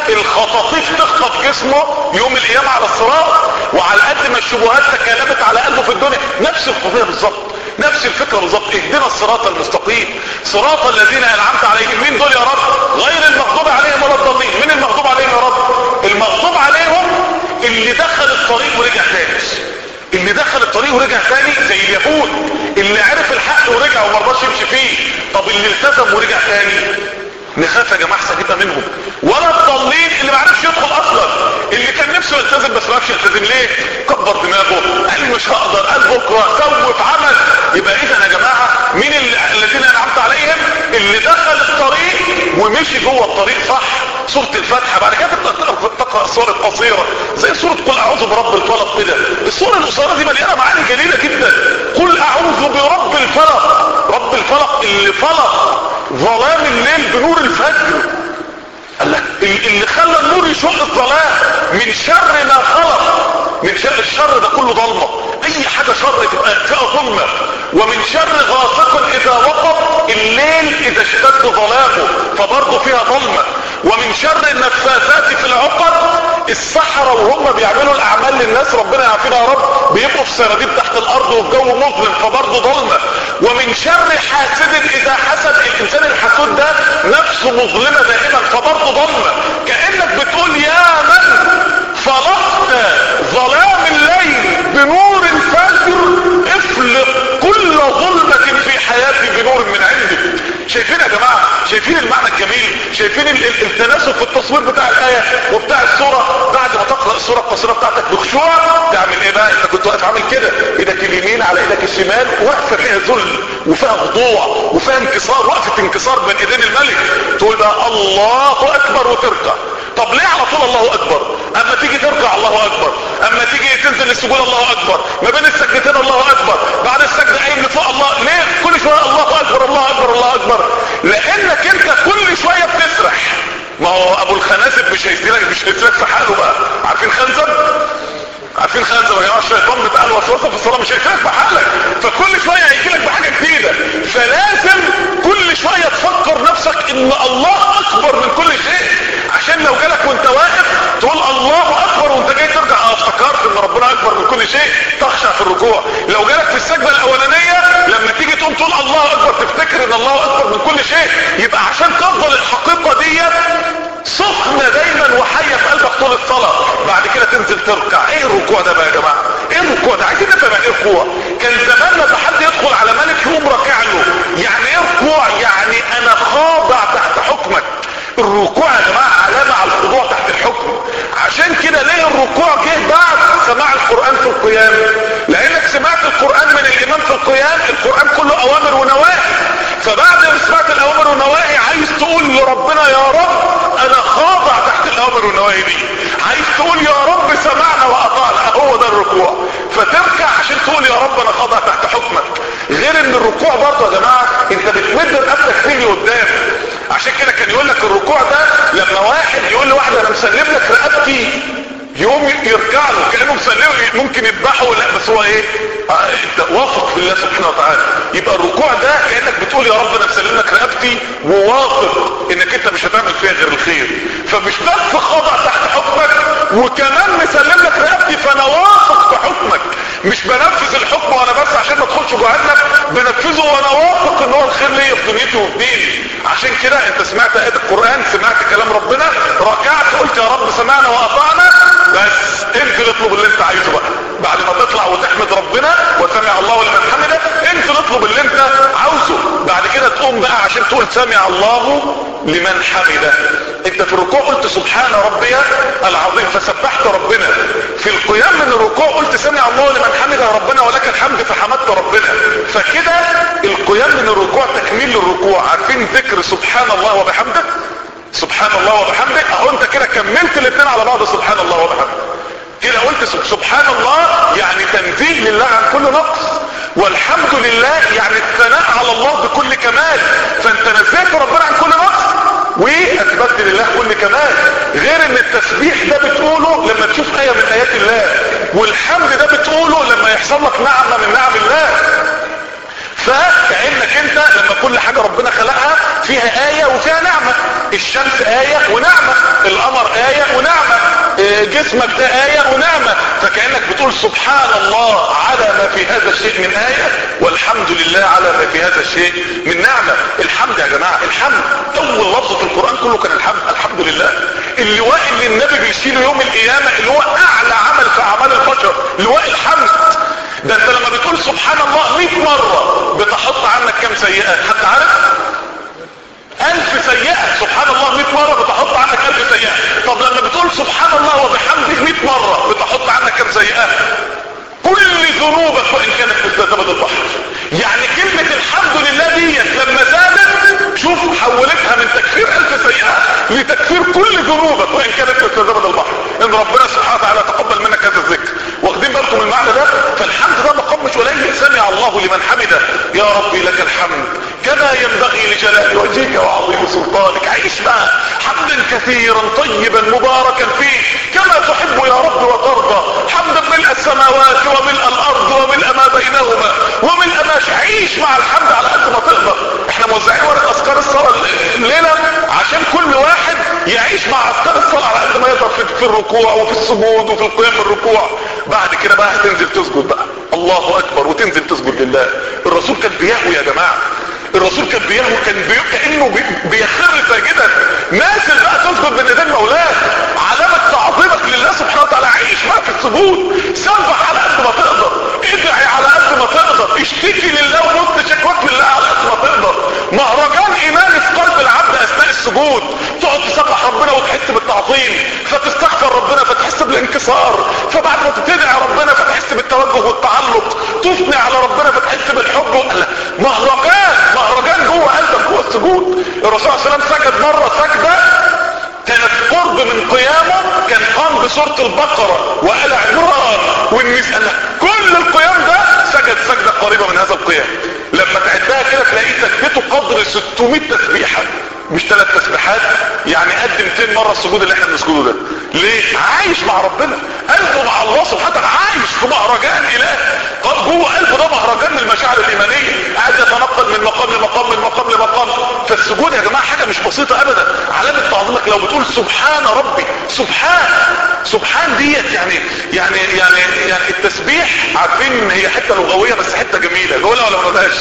[SPEAKER 1] الخطاطيف تخطف جسمه يوم القيامة على الصراط وعلى قد ما الشبهات تكالبت على قلبه في الدنيا نفس القضية بالظبط نفس الفكرة بالظبط اهدنا الصراط المستقيم صراط الذين انعمت عليهم مين دول يا رب غير المغضوب عليهم ولا الضالين مين المغضوب عليهم يا رب المغضوب عليهم اللي دخل الطريق ورجع تاني اللي دخل الطريق ورجع تاني زي اليهود اللي عرف الحق ورجع وما رضاش يمشي فيه طب اللي التزم ورجع تاني نخاف يا جماعه احسن منهم ولا الضالين اللي ما عرفش يدخل اصلا اللي كان نفسه يلتزم بس ما عرفش يلتزم ليه كبر دماغه قال مش هقدر قال بكره سوف عمل يبقى اذا يا جماعه مين اللي الذين انعمت عليهم اللي دخل الطريق ومشي جوه الطريق صح سورة الفاتحة بعد كده تقرأ السور القصيرة زي سورة قل اعوذ برب الفلق كده السورة القصيرة دي مليانة معاني جليلة جدا قل اعوذ برب الفلق رب الفلق اللي فلق ظلام الليل بنور الفجر قال لك اللي خلى النور يشق الظلام من شر ما خلق من شر الشر ده كله ضلمة اي حاجة شر تبقى فيها ظلمة ومن شر غاسق اذا وقف الليل اذا اشتد ظلامه فبرضه فيها ظلمة ومن شر النفاثات في العقد السحرة وهم بيعملوا الاعمال للناس ربنا يعافينا يا رب بيبقوا في سراديب تحت الارض والجو مظلم فبرضه ظلمة ومن شر حاسد اذا حسد الانسان الحسود ده نفسه مظلمة دائما فبرضه ظلمة كأنك بتقول يا من فلقت ظلام الليل بنور الفجر افلق كل ظلمة في حياتي بنور من عندك شايفين يا جماعة شايفين المعنى الجميل شايفين التناسب في التصوير بتاع الآية وبتاع الصورة بعد ما تقرأ الصورة القصيرة بتاعتك بخشوع تعمل ايه بقى انت كنت واقف عامل كده ايدك اليمين على ايدك الشمال واقفة فيها ذل وفيها خضوع وفيها انكسار وقفة انكسار بين ايدين الملك تقول بقى الله اكبر وتركع طب ليه على طول الله اكبر اما تيجي تركع الله اكبر اما تيجي تنزل السجود الله اكبر ما بين السجدتين الله اكبر بعد السجدة قايم لفوق الله ليه كل شوية الله اكبر الله اكبر الله اكبر لانك انت كل شوية بتسرح ما هو ابو الخنازب مش هيسيرك مش هيسيرك في حاله بقى عارفين خنزب عارفين خنزب يا جماعه الشيطان بتاع الوسوسه في الصلاه مش هيسيرك في حالك فكل شويه هيجي لك بحاجه جديده فلازم كل شويه تفكر نفسك ان الله اكبر من كل شيء عشان لو جالك وانت واقف تقول الله اكبر وانت جاي ترجع اه افتكرت ان ربنا اكبر من كل شيء تخشع في الركوع لو جالك في السجده الاولانيه لما تيجي تقوم تقول الله اكبر تفتكر ان الله اكبر من كل شيء يبقى عشان تفضل الحقيقه دي سخنة دايما وحية في قلبك طول الصلاة بعد كده تنزل تركع ايه الركوع ده بقى يا جماعة ايه الركوع ده عايزين نفهم ايه الركوع كان زمان لما حد يدخل على ملك يقوم راكع له يعني ايه ركوع يعني انا خاضع تحت حكمك الركوع يا جماعة علامة على الخضوع تحت الحكم عشان كده ليه الركوع جه بعد سماع القرآن في القيام لانك سمعت القرآن من الامام في القيام القرآن كله اوامر ونواهي فبعد ما سمعت الاوامر والنواهي عايز تقول لربنا يا رب انا خاضع تحت الاوامر والنواهي دي عايز تقول يا رب سمعنا واطعنا هو ده الركوع فتركع عشان تقول يا رب انا خاضع تحت حكمك غير ان الركوع برضه يا جماعه انت بتمد رقبتك فيه لقدام عشان كده كان يقول لك الركوع ده لما واحد يقول لواحد انا مسلم لك رقبتي يقوم يرجع له كانه مسلمه ممكن يذبحه لا بس هو ايه آه انت واثق في الله سبحانه وتعالى يبقى الركوع ده كانك بتقول يا رب انا مسلم لك رقبتي وواثق انك انت مش هتعمل فيها غير الخير فمش بس خاضع تحت حكمك وكمان مسلم لك رقبتي فانا واثق في حكمك مش بنفذ الحكم وانا بس عشان ما ادخلش جهنم بنفذه وانا واثق ان هو الخير ليا في دنيتي وفي ديني عشان كده انت سمعت ايه القران سمعت كلام ربنا ركعت قلت يا رب سمعنا واطعنا بس انزل اطلب اللي انت عايزه بقى بعد ما تطلع وتحمد ربنا وسمع الله لمن حمده انزل اطلب اللي انت عاوزه بعد كده تقوم بقى عشان تقول سمع الله لمن حمده انت في الركوع قلت سبحان ربي العظيم فسبحت ربنا في القيام من الركوع قلت سمع الله لمن حمده ربنا ولك الحمد فحمدت ربنا فكده القيام من الركوع تكميل للركوع عارفين ذكر سبحان الله وبحمده سبحان الله وبحمده اهو انت كده كملت الاثنين على بعض سبحان الله وبحمده كده قلت سبحان الله يعني تنزيه لله عن كل نقص والحمد لله يعني الثناء على الله بكل كمال فانت نزهت ربنا عن كل نقص واثبتت لله كل كمال غير ان التسبيح ده بتقوله لما تشوف ايه من ايات الله والحمد ده بتقوله لما يحصل لك نعمه من نعم الله فكأنك انت لما كل حاجة ربنا خلقها فيها آية وفيها نعمة الشمس آية ونعمة القمر جسمك ده آية ونعمة فكأنك بتقول سبحان الله على ما في هذا الشيء من آية والحمد لله على ما في هذا الشيء من نعمة الحمد يا جماعة الحمد اول لفظ في القرآن كله كان الحمد الحمد لله اللواء اللي النبي بيشيله يوم القيامة اللي هو اعلى عمل في اعمال البشر لواء الحمد ده انت لما بتقول سبحان الله 100 مرة بتحط عنك كم سيئة حد عارف الف سيئة سبحان الله 100 مرة بتحط عنك الف سيئة طب لما بتقول سبحان الله وبحمده 100 مرة بتحط عنك كم سيئة كل ذنوبك وان كانت مثل زبد البحر يعني كلمة الحمد لله ديت لما زادت شوف حولتها من تكفير الف سيئة لتكفير كل ذنوبك وان كانت مثل زبد البحر ان ربنا سبحانه وتعالى تقبل منك هذا الذكر واخدين بالكم المعنى ده فالحمد ده مقام مش قليل سمع الله لمن حمده يا ربي لك الحمد كما ينبغي لجلال وجهك وعظيم سلطانك عيش بقى حمدا كثيرا طيبا مباركا فيه كما تحب يا رب وترضى حمدا ملء السماوات وملء الارض وملء ما بينهما وملء ما عيش مع الحمد على قد ما تقدر احنا موزعين ورق اذكار الصلاه الليله عشان كل واحد يعيش مع اذكار الصلاه على قد ما يقدر في, في الركوع وفي السجود وفي القيام من الركوع بعد كده بقى هتنزل تسجد بقى الله اكبر وتنزل تسجد لله الرسول كان بيهوي يا جماعه الرسول كان بيهوي كان بي... كانه بي... بيخر ساجدا نازل بقى تسجد بين ايدين مولاه علامه تعظيمك لله سبحانه وتعالى عيش بقى في السجود سبح على قد ما تقدر ادعي على قد ما تقدر اشتكي لله ومد شكوك لله على قد ما تقدر مهرجان ايمان في قلب العبد اثناء السجود تقعد تسبح ربنا وتحس بالتعظيم فتستغفر ربنا فتحس بالانكسار فبعد ما تدعي ربنا فتحس بالتوجه والتعلق تثني على ربنا فتحس بالحب مهرجان مهرجان جوه قلبك جوه السجود الرسول صلى الله عليه وسلم سجد مره سجده كانت قرب من قيامه كان قام بسورة البقرة وآل عمران والنساء كل القيام ده سجد سجدة قريبة من هذا القيام لما تعدها كده تلاقيه سجدته قدر 600 تسبيحة مش ثلاث تسبيحات يعني قد 200 مرة السجود اللي احنا بنسجده ده ليه عايش مع ربنا قلبه مع الله سبحانه وتعالى عايش في مهرجان اله جوه قلبه ده مهرجان للمشاعر الايمانيه قاعد يتنقل من مقام لمقام من مقام لمقام فالسجود يا جماعه حاجه مش بسيطه ابدا علامه تعظيمك لو بتقول سبحان ربي سبحان سبحان ديت يعني يعني يعني يعني التسبيح عارفين ان هي حته لغويه بس حته جميله نقولها ولا ما نقولهاش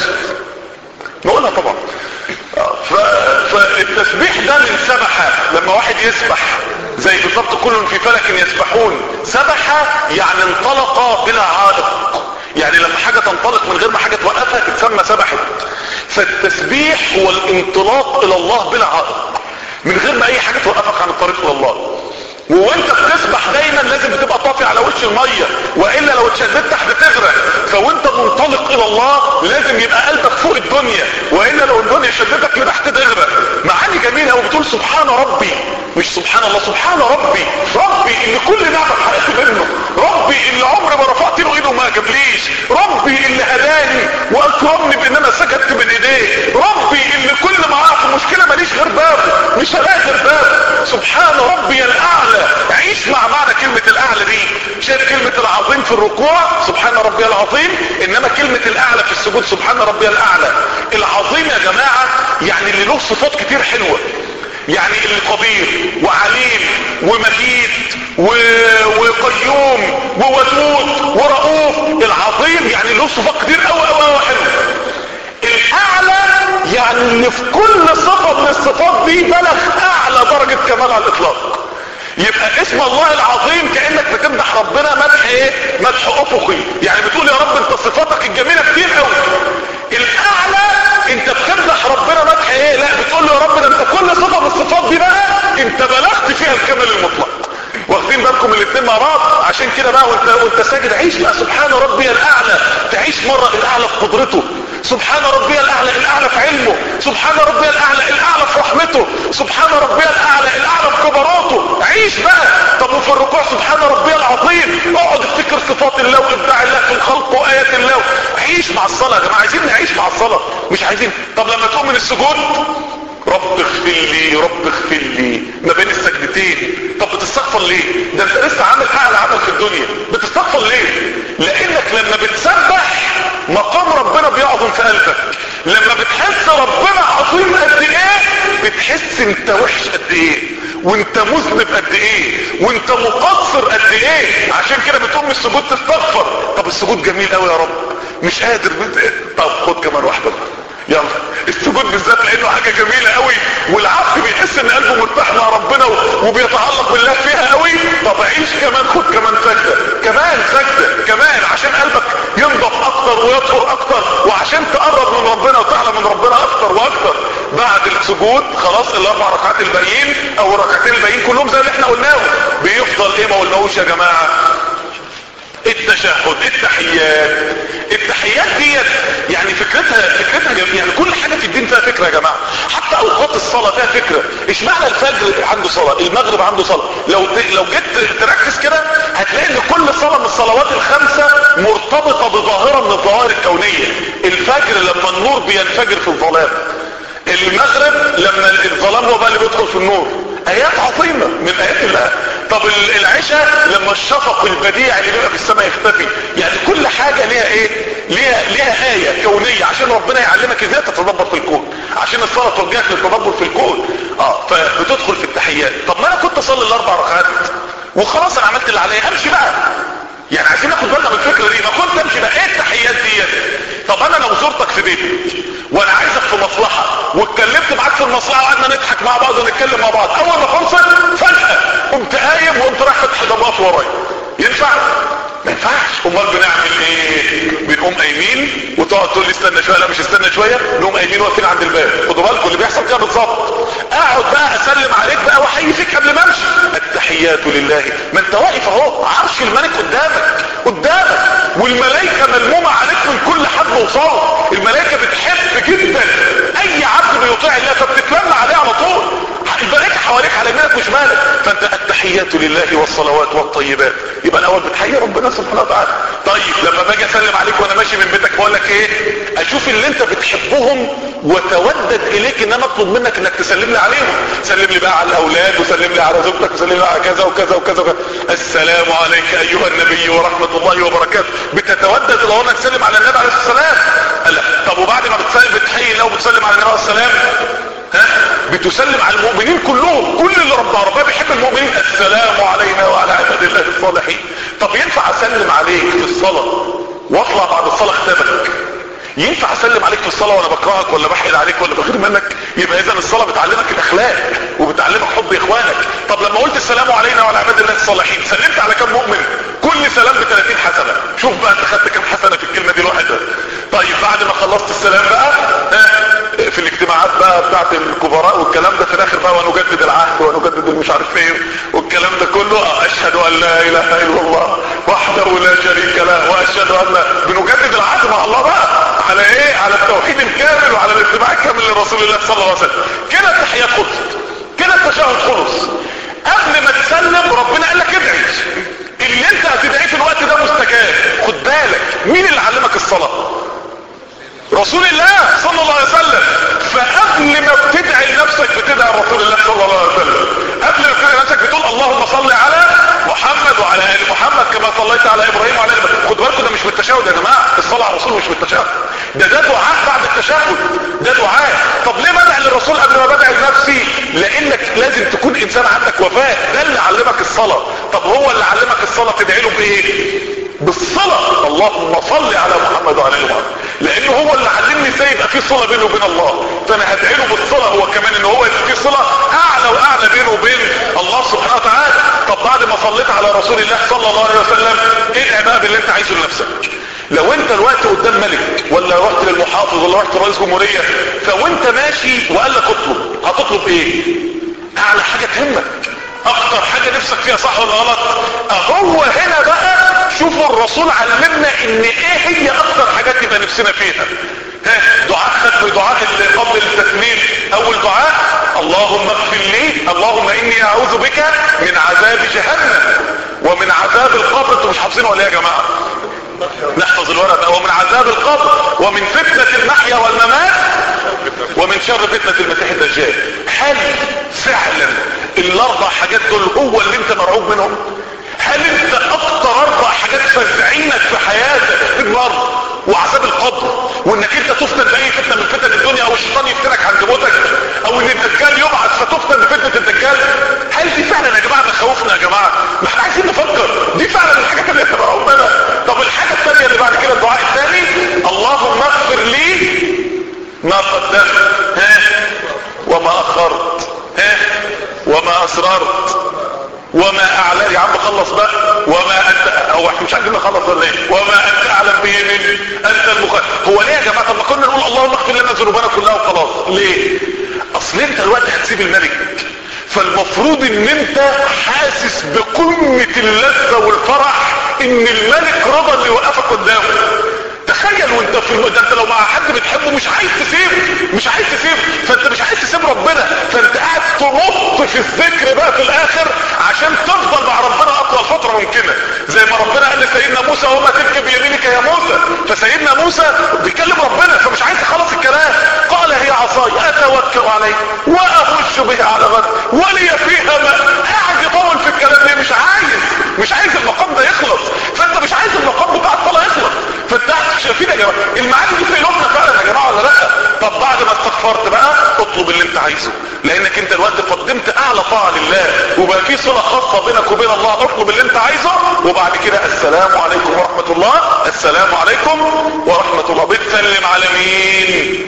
[SPEAKER 1] نقولها طبعا ف... فالتسبيح ده من سبحة لما واحد يسبح زي بالضبط كل في فلك يسبحون سبح يعني انطلق بلا عائق يعني لما حاجة تنطلق من غير ما حاجة توقفها تتسمى سبحت فالتسبيح هو الانطلاق الى الله بلا عائق من غير ما اي حاجة توقفك عن الطريق الى الله وانت بتسبح دايما لازم بتبقى طافي على وش المية والا لو اتشددت تحت تغرق فوانت منطلق الى الله لازم يبقى قلبك فوق الدنيا والا لو الدنيا شدتك لتحت تغرق معاني جميلة وبتقول سبحان ربي مش سبحان الله سبحان ربي ربي اللي كل نعمة اتحققت منه ربي اللي عمري ما رفعت له ايده وما جابليش ربي اللي هداني واكرمني بان انا سجدت من ايديه ربي اللي كل ما اقع في مشكله ماليش غير بابه مش هلاقي غير بابه سبحان ربي الاعلى عيش مع معنى كلمه الاعلى دي شايف كلمه العظيم في الركوع سبحان ربي العظيم انما كلمه الاعلى في السجود سبحان ربي الاعلى العظيم يا جماعه يعني اللي له صفات كتير حلوه يعني اللي قدير وعليم ومجيد و... وقيوم وودود ورؤوف العظيم يعني له صفات كتير قوي قوي قوي حلوه الاعلى يعني اللي في كل صفه من الصفات دي بلغ اعلى درجه كمال على الاطلاق يبقى اسم الله العظيم كانك بتمدح ربنا مدح ايه مدح افقي يعني بتقول يا رب انت صفاتك الجميله كتير قوي الاعلى انت بتمدح ربنا مدح ايه لا بتقول له يا رب ده انت كل صفه من الصفات دي بقى انت بلغت فيها الكمال المطلق واخدين بالكم الاثنين مع بعض عشان كده بقى وانت وانت ساجد عيش بقى سبحان ربي الاعلى تعيش مره الاعلى في قدرته سبحان ربي الاعلى الاعلى في علمه سبحان ربي الاعلى الاعلى في رحمته سبحان ربي الاعلى الاعلى في كبراته عيش بقى طب وفي الركوع سبحان ربي العظيم اقعد افتكر صفات الله وابداع الله في الخلق وايات الله عيش مع الصلاه يا جماعه عايزين نعيش مع الصلاه مش عايزين طب لما تقوم من السجود رب اغفر لي رب اغفر لي ما بين السجدتين طب بتستغفر ليه ده انت لسه عامل اعلى عمل في الدنيا بتستغفر ليه لانك لما بتسبح مقام ربنا بيعظم في قلبك لما بتحس ربنا عظيم قد ايه بتحس انت وحش قد ايه وانت مذنب قد ايه وانت مقصر قد ايه عشان كده بتقوم السجود تستغفر طب السجود جميل قوي يا رب مش قادر بت... طب خد كمان واحده يلا السجود بالذات لانه حاجه جميله قوي والعبد بيحس ان قلبه مرتاح مع ربنا وبيتعلق بالله فيها قوي طب عيش كمان خد كمان سجده كمان سجده كمان عشان قلبك ينضف اكتر ويطهر اكتر وعشان تقرب من ربنا وتعلم من ربنا اكتر واكتر بعد السجود خلاص الاربع ركعات الباقيين او الركعتين الباقيين كلهم زي اللي احنا قلناهم بيفضل ايه ما قلناهوش يا جماعه التشهد التحيات التحيات ديت يعني فكرتها فكرتها يعني كل حاجه في الدين فيها فكره يا جماعه حتى اوقات الصلاه فيها فكره اشمعنى الفجر عنده صلاه المغرب عنده صلاه لو لو جيت تركز كده هتلاقي ان كل صلاه من الصلوات الخمسه مرتبطه بظاهره من الظواهر الكونيه الفجر لما النور بينفجر في الظلام المغرب لما الظلام هو بقى اللي بيدخل في النور ايات عظيمة من ايات الله طب العشاء لما الشفق البديع اللي بيبقى في السماء يختفي يعني كل حاجة ليها ايه ليها, ليها آية كونية عشان ربنا يعلمك ازاي تتدبر في الكون عشان الصلاة توجهك للتدبر في الكون اه فبتدخل في التحيات طب ما انا كنت اصلي الاربع ركعات وخلاص انا عملت اللي عليا امشي بقى يعني عايزين ناخد بالنا من الفكره دي ما كنت امشي بقى ايه التحيات دي طب انا لو زرتك في بيتك وانا عايزك في مصلحه واتكلمت معاك في المصلحه وقعدنا نضحك مع بعض ونتكلم مع بعض اول ما خلصت فجاه قمت قايم وقمت رايح فتح ضباط ورايا ينفع ما ينفعش امال بنعمل ايه بنقوم قايمين وتقعد تقول لي استنى شويه لا مش استنى شويه نقوم قايمين واقفين عند الباب خدوا بالكم اللي بيحصل كده بالظبط اقعد بقى اسلم عليك بقى واحيي فيك قبل ما امشي التحيات لله ما انت واقف اهو عرش الملك قدامك قدامك والملائكه ملمومه عليك من كل حد وصوت الملائكه بتحب جدا اي عبد بيطيع الله فبتتلم عليه على طول الملائكه حواليك على يمينك وشمالك فانت التحيات لله والصلوات والطيبات يبقى الاول بتحيي ربنا سبحانه وتعالى طيب لما باجي اسلم عليك وانا ماشي من بيتك بقول لك ايه اشوف اللي انت بتحبهم وتودد اليك ان انا اطلب منك انك تسلم لي عليهم سلم لي بقى على الاولاد وسلم لي على زوجتك وسلم لي على كذا وكذا وكذا, وكذا. السلام عليك ايها النبي ورحمه الله وبركاته بتتودد لو انك تسلم على النبي عليه الصلاه والسلام لا طب وبعد ما بتسلم بتحيي لو بتسلم على النبي عليه الصلاه والسلام ها بتسلم على المؤمنين كلهم كل اللي ربنا ربنا بيحب المؤمنين السلام علينا وعلى عباد الله الصالحين طب ينفع اسلم عليك في الصلاة واطلع بعد الصلاة اختبك ينفع اسلم عليك في الصلاة وانا بكرهك ولا بحقد عليك ولا بغير منك يبقى اذا الصلاة بتعلمك الاخلاق وبتعلمك حب اخوانك طب لما قلت السلام علينا وعلى عباد الله الصالحين سلمت على كم مؤمن كل سلام ب 30 حسنة شوف بقى انت خدت كم حسنة في الكلمة دي الواحدة طيب بعد ما خلصت السلام بقى في الاجتماعات بقى بتاعت الكبراء والكلام ده في الاخر بقى ونجدد العهد ونجدد المش عارف ايه والكلام ده كله اشهد ان لا اله الا الله وحده لا شريك له واشهد ان بنجدد العهد مع الله بقى على ايه على التوحيد الكامل وعلى الاتباع الكامل لرسول الله صلى الله عليه وسلم كده التحيات خلصت كده التشهد خلص قبل ما تسلم ربنا قال لك ادعي اللي انت هتدعيه في الوقت ده مستجاب خد بالك مين اللي علمك الصلاه رسول الله صلى الله عليه وسلم فقبل ما بتدعي لنفسك بتدعي رسول الله صلى الله عليه وسلم قبل ما بتدعي لنفسك بتقول اللهم صل على محمد وعلى ال محمد كما صليت على ابراهيم وعلى ال خد بالكم ده مش بالتشهد يا جماعه الصلاه على الرسول مش بالتشهد ده ده دعاء بعد التشهد ده دعاء طب ليه بدعي للرسول قبل ما بدعي لنفسي لانك لازم تكون انسان عندك وفاء ده اللي علمك الصلاه طب هو اللي علمك الصلاه تدعي له بايه بالصلاة اللهم صل على محمد وعلى اله محمد لانه هو اللي علمني ازاي يبقى في صلة بينه وبين الله فانا هدعي له بالصلاة هو كمان ان هو يبقى في صلة اعلى واعلى بينه وبين الله سبحانه وتعالى طب بعد ما صليت على رسول الله صلى الله عليه وسلم ادعي بقى باللي انت عايزه لنفسك لو انت الوقت قدام ملك ولا رحت للمحافظ ولا رحت رئيس جمهورية فوانت ماشي وقال لك اطلب هتطلب ايه اعلى حاجة تهمك اكتر حاجة نفسك فيها صح ولا غلط اهو هنا بقى شوفوا الرسول علمنا ان ايه هي اكتر حاجات يبقى نفسنا فيها ها دعاء ختم دعاء اللي قبل التسليم اول دعاء اللهم اغفر لي اللهم اني اعوذ بك من عذاب جهنم ومن عذاب القبر انتوا مش حافظينه ولا ايه يا جماعه نحفظ الورق بقى ومن عذاب القبر ومن فتنة المحيا والممات ومن شر فتنة المسيح الدجال هل فعلا الاربع حاجات دول هو اللي انت مرعوب منهم هل انت اكتر اربع حاجات فزعينك في حياتك النار وعذاب القبر وانك انت تفتن باي فتنه من فتن الدنيا او الشيطان يفتنك عند موتك او ان الدجال يبعث فتفتن بفتنه الدجال هل دي فعلا يا جماعه مخوفنا يا جماعه ما احنا عايزين نفكر دي فعلا الحاجات اللي تبقى ربنا طب الحاجه الثانيه اللي بعد كده الدعاء الثاني اللهم اغفر لي ما قدمت ها وما اخرت ها وما اسررت وما اعلن يا عم خلص بقى وما انت هو احنا مش عايزين نخلص ولا ايه وما انت اعلم به مني انت المخ هو ليه يا جماعه طب ما كنا نقول اللهم اغفر لنا ذنوبنا كلها وخلاص ليه اصل انت دلوقتي هتسيب الملك فالمفروض ان انت حاسس بقمه اللذه والفرح ان الملك رضى اللي يوقفك قدامه تخيل وانت في الم... ده انت لو مع حد بتحبه مش عايز تسيبه مش عايز تسيبه فانت مش عايز تسيب ربنا فانت قاعد تنط في الذكر بقى في الاخر عشان تفضل مع ربنا اطول فتره ممكنه زي ما ربنا قال لسيدنا موسى وما تلك بيمينك يا موسى فسيدنا موسى بيكلم ربنا فمش عايز يخلص الكلام قال هي عصاي اتوكل عليها واهش بها على غد ولي فيها ما قاعد يطول في الكلام ليه مش عايز مش عايز المقام ده يخلص فانت مش عايز المقام بتاع الصلاه يخلص فانت شايفين يا جماعه المعاني دي في قلوبنا فعلا يا جماعه ولا لا طب بعد ما استغفرت بقى اطلب اللي انت عايزه لانك انت دلوقتي قدمت اعلى طاعه لله وبقى في صله خاصه بينك وبين الله اطلب اللي انت عايزه وبعد كده السلام عليكم ورحمه الله السلام عليكم ورحمه الله بتسلم على مين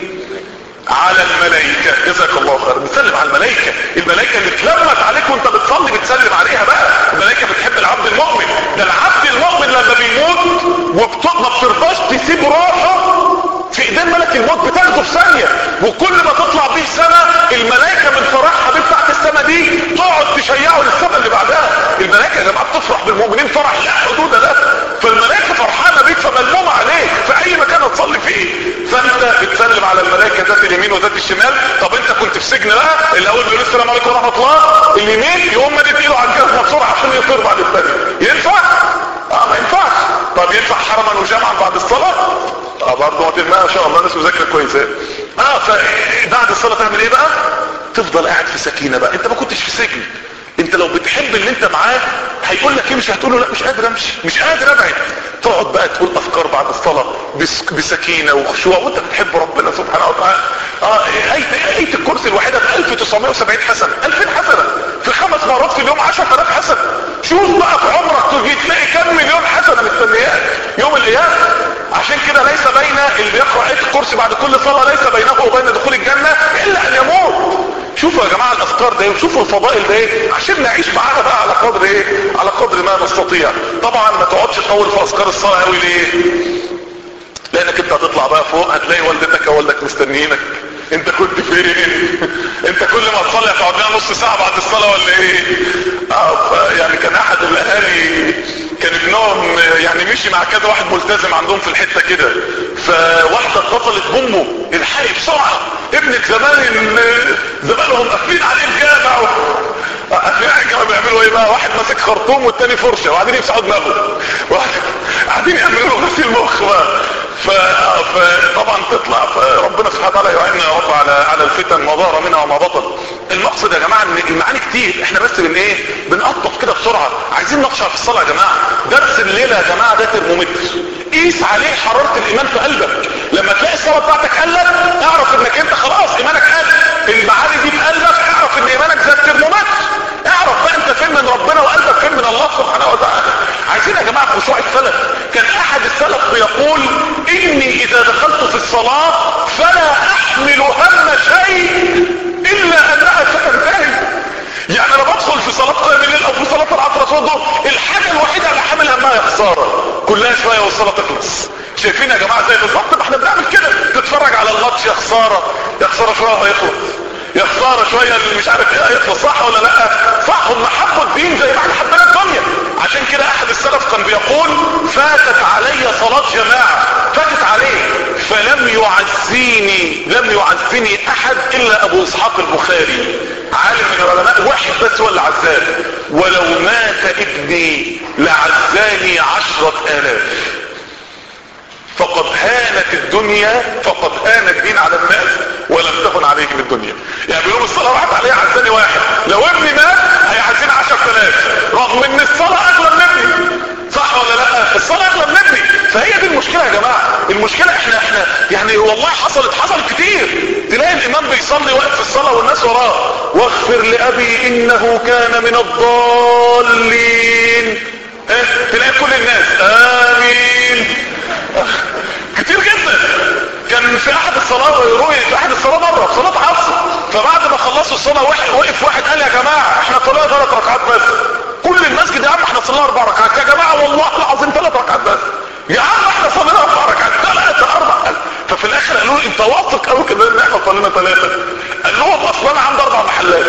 [SPEAKER 1] على الملائكة جزاك الله خير بتسلم على الملائكة الملائكة اللي اتلمت عليك وانت بتصلي بتسلم عليها بقى الملائكة بتحب العبد المؤمن ده العبد المؤمن لما بيموت وبت... ما بترضاش تسيب روحه في ايدين ملك الموت بتاخده في ثانية وكل ما تطلع بيه سنة الملائكة من فرحها دي بتاعت السنة دي تقعد تشيعه للسنة اللي بعدها الملائكة يا جماعة بتفرح بالمؤمنين فرح لا حدود له فالملائكة فرحانة بيك فملمومة عليك في اي مكان هتصلي فيه فانت بتسلم على الملائكة ذات اليمين وذات الشمال طب انت كنت في سجن بقى الاول بيقول السلام عليكم ورحمة الله اليمين يقوم مدد ايده على الجهاز بسرعة عشان يطير بعد الثانية ينفع؟ اه ما ينفعش طب ينفع حرما وجمعا بعد الصلاة؟ اه برضه ما شاء الله ناس مذاكرة كويسة اه فبعد الصلاة تعمل ايه بقى؟ تفضل قاعد في سكينة بقى انت ما كنتش في سجن انت لو بتحب اللي انت معاه هيقول لك ايه مش هتقول له لا مش قادر امشي مش قادر ابعد تقعد بقى تقول افكار بعد الصلاة بس بسكينة وخشوع وانت بتحب ربنا سبحانه وتعالى اه ايه ايه الكرسي الواحدة ب 1970 حسنة 2000 حسنة في خمس مرات في اليوم 10000 حسنة شوف بقى في عمرك تجي تلاقي كم مليون حسنة مستنياك يوم القيامة عشان كده ليس بين اللي بيقرأ ايه الكرسي بعد كل صلاة ليس بينه وبين دخول الجنة الا ان يموت شوفوا يا جماعة الافكار ده وشوفوا الفضائل ده ايه عشان نعيش معاها بقى على قدر ايه على قدر ما نستطيع طبعا ما تقعدش تطول في اذكار الصلاة قوي ليه لانك انت هتطلع بقى فوق هتلاقي والدتك ووالدك مستنيينك انت كنت فين انت كل ما تصلي هتقعد لها نص ساعة بعد الصلاة ولا ايه اه يعني كان احد الاهالي كان ابنهم يعني مشي مع كذا واحد ملتزم عندهم في الحتة كده فواحدة اتصلت بامه الحقي بسرعة ابنك زمان زمانهم قافلين عليه الجامع قافلين عليه الجامع بيعملوا ايه بقى واحد ماسك خرطوم والتاني فرشة وقاعدين يمسحوا دماغه قاعدين يعملوا غسيل مخ بقى فطبعا تطلع فربنا سبحانه وتعالى يعيننا يا رب على على الفتن ما ظهر منها وما بطن المقصد يا جماعه ان المعاني كتير احنا بس بن ايه بنقطف كده بسرعه عايزين نقشع في الصلاه يا جماعه درس الليله يا جماعه ده ترمومتر قيس عليه حراره الايمان في قلبك لما تلاقي الصلاه بتاعتك قلت اعرف انك انت خلاص ايمانك قل المعاني دي في قلبك اعرف ان ايمانك زاد ترمومتر اعرف بقى انت فين من ربنا وقلبك فين من الله سبحانه وتعالى عايزين يا جماعه خشوع السلف كان احد السلف بيقول اني اذا دخلت في الصلاه فلا احمل هم شيء الا انها ستنتهي يعني انا بدخل في صلاه قيام الليل او في صلاه العصر اصوده الحاجه الوحيده اللي حامل همها يا خساره كلها شويه والصلاه تخلص شايفين يا جماعه زي بالظبط ما احنا بنعمل كده تتفرج على الماتش يا خساره يا خساره شويه هيخلص يا خساره شويه اللي مش عارف ايه هيخلص صح ولا لا صح هم حبوا الدين زي ما احنا حبينا الدنيا عشان كده احد السلف كان بيقول فاتت علي صلاة جماعة فاتت عليه فلم يعزيني لم يعزني احد الا ابو اسحاق البخاري عالم من العلماء واحد بس هو اللي عزاه ولو مات ابني لعزاني عشرة الاف فقد هانت الدنيا فقد هان الدين على الناس ولم تكن عليهم الدنيا يعني بيقولوا الصلاة واحد عليها عزاني واحد لو ابني مات هيعزيني عشر تلاف رغم ان الصلاة اغلى من ابني صح ولا لا الصلاة اغلى من ابني فهي دي المشكلة يا جماعة المشكلة احنا احنا يعني الصلاة والناس وراه واغفر لأبي إنه كان من الضالين ايه تلاقي كل الناس آمين كتير جدا كان في احد الصلاة ويروي في احد الصلاة مرة في صلاة عصر فبعد ما خلصوا الصلاة وقف واحد قال يا جماعة احنا صلاة ثلاث ركعات بس كل المسجد يا عم احنا صلينا اربع ركعات يا جماعة والله العظيم ثلاث ركعات بس يا عم احنا صلينا اربع ركعات ثلاثة اربع ففي الاخر قالوا انت واثق قوي كده ان احنا صلينا ثلاثة قال لهم اصلا انا عندي اربع محلات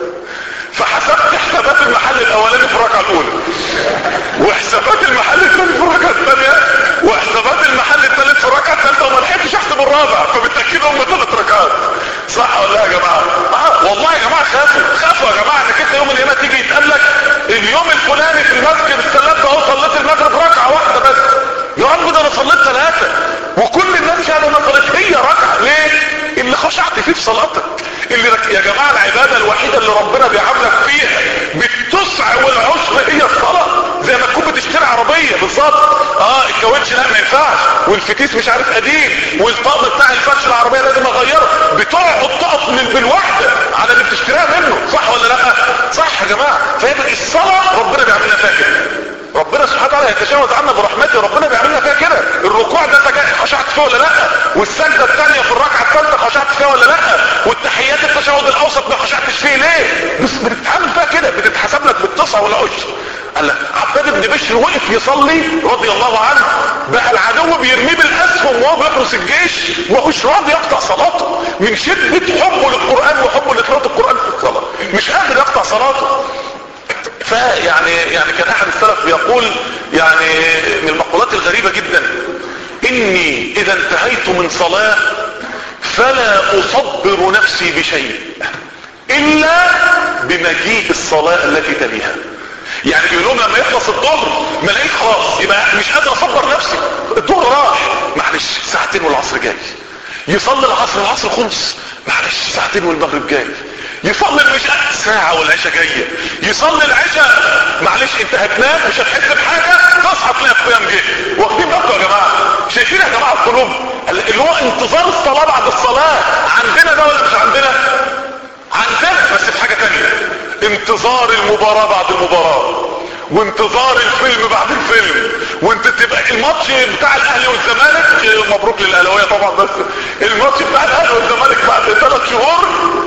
[SPEAKER 1] فحسبت حسابات المحل الاولاني في الركعه الاولى وحسابات المحل الثاني في الركعه الثانيه وحسابات المحل الثالث في الركعه الثالثه وما لحقتش احسب الرابع فبالتاكيد هم ثلاث ركعات صح ولا يا جماعه آه والله يا جماعه خافوا خافوا يا جماعه انك انت يوم القيامه تيجي يتقال لك اليوم الفلاني في المسجد الثلاثه اهو صليت المغرب ركعه واحده بس يا رب ده انا صليت ثلاثه وكل الناس يعني انا صليت هي ركعه ليه اللي خشعت فيه في صلاتك اللي رك... يا جماعه العباده الوحيده اللي ربنا بيعاملك فيها بالتسع والعشر هي الصلاه زي ما تكون بتشتري عربيه بالظبط اه الكاوتش لا ما ينفعش والفتيس مش عارف قديم والطقم بتاع الفرش العربيه لازم اغيره بتقعد تقف من بالواحده على اللي بتشتريها منه صح ولا لا صح يا جماعه فهي الصلاه ربنا بيعملها فيها كده ربنا سبحانه وتعالى يتجاوز عنا برحمته ربنا بيعملنا فيها كده الركوع ده خشعت فيه ولا لا والسجده الثانيه في الركعه الثالثه خشعت فيها ولا لا والتحيات التشهد الاوسط ما خشعتش فيه ليه بس بتتعامل فيها كده بتتحسب لك بالتسعه والعشر قال لك عباد بن بشر وقف يصلي رضي الله عنه بقى العدو بيرميه بالاسهم وهو بيحرس الجيش وهوش راضي يقطع صلاته من شده حبه للقران وحبه لقراءه القران في الصلاه مش قادر يقطع صلاته فيعني يعني كان احد السلف بيقول يعني من المقولات الغريبة جدا اني اذا انتهيت من صلاة فلا اصبر نفسي بشيء الا بمجيء الصلاة التي تليها يعني بيقول لهم لما يخلص الظهر ما الاقيش خلاص يبقى مش قادر اصبر نفسي الظهر راح معلش ساعتين والعصر جاي يصلي العصر العصر خلص معلش ساعتين والمغرب جاي يصلي العشاء ساعة والعشاء جاية يصلي العشاء معلش انت هتنام مش هتحس بحاجة تصحى تلاقي القيام جه واخدين بالكم يا جماعة شايفين يا جماعة القلوب اللي هو انتظار الصلاة بعد الصلاة عندنا ده ولا مش عندنا عندنا بس في حاجة تانية انتظار المباراة بعد المباراة وانتظار الفيلم بعد الفيلم وانت تبقى الماتش بتاع الاهلي والزمالك مبروك للاهلاويه طبعا بس الماتش بتاع الاهلي والزمالك بعد ثلاث شهور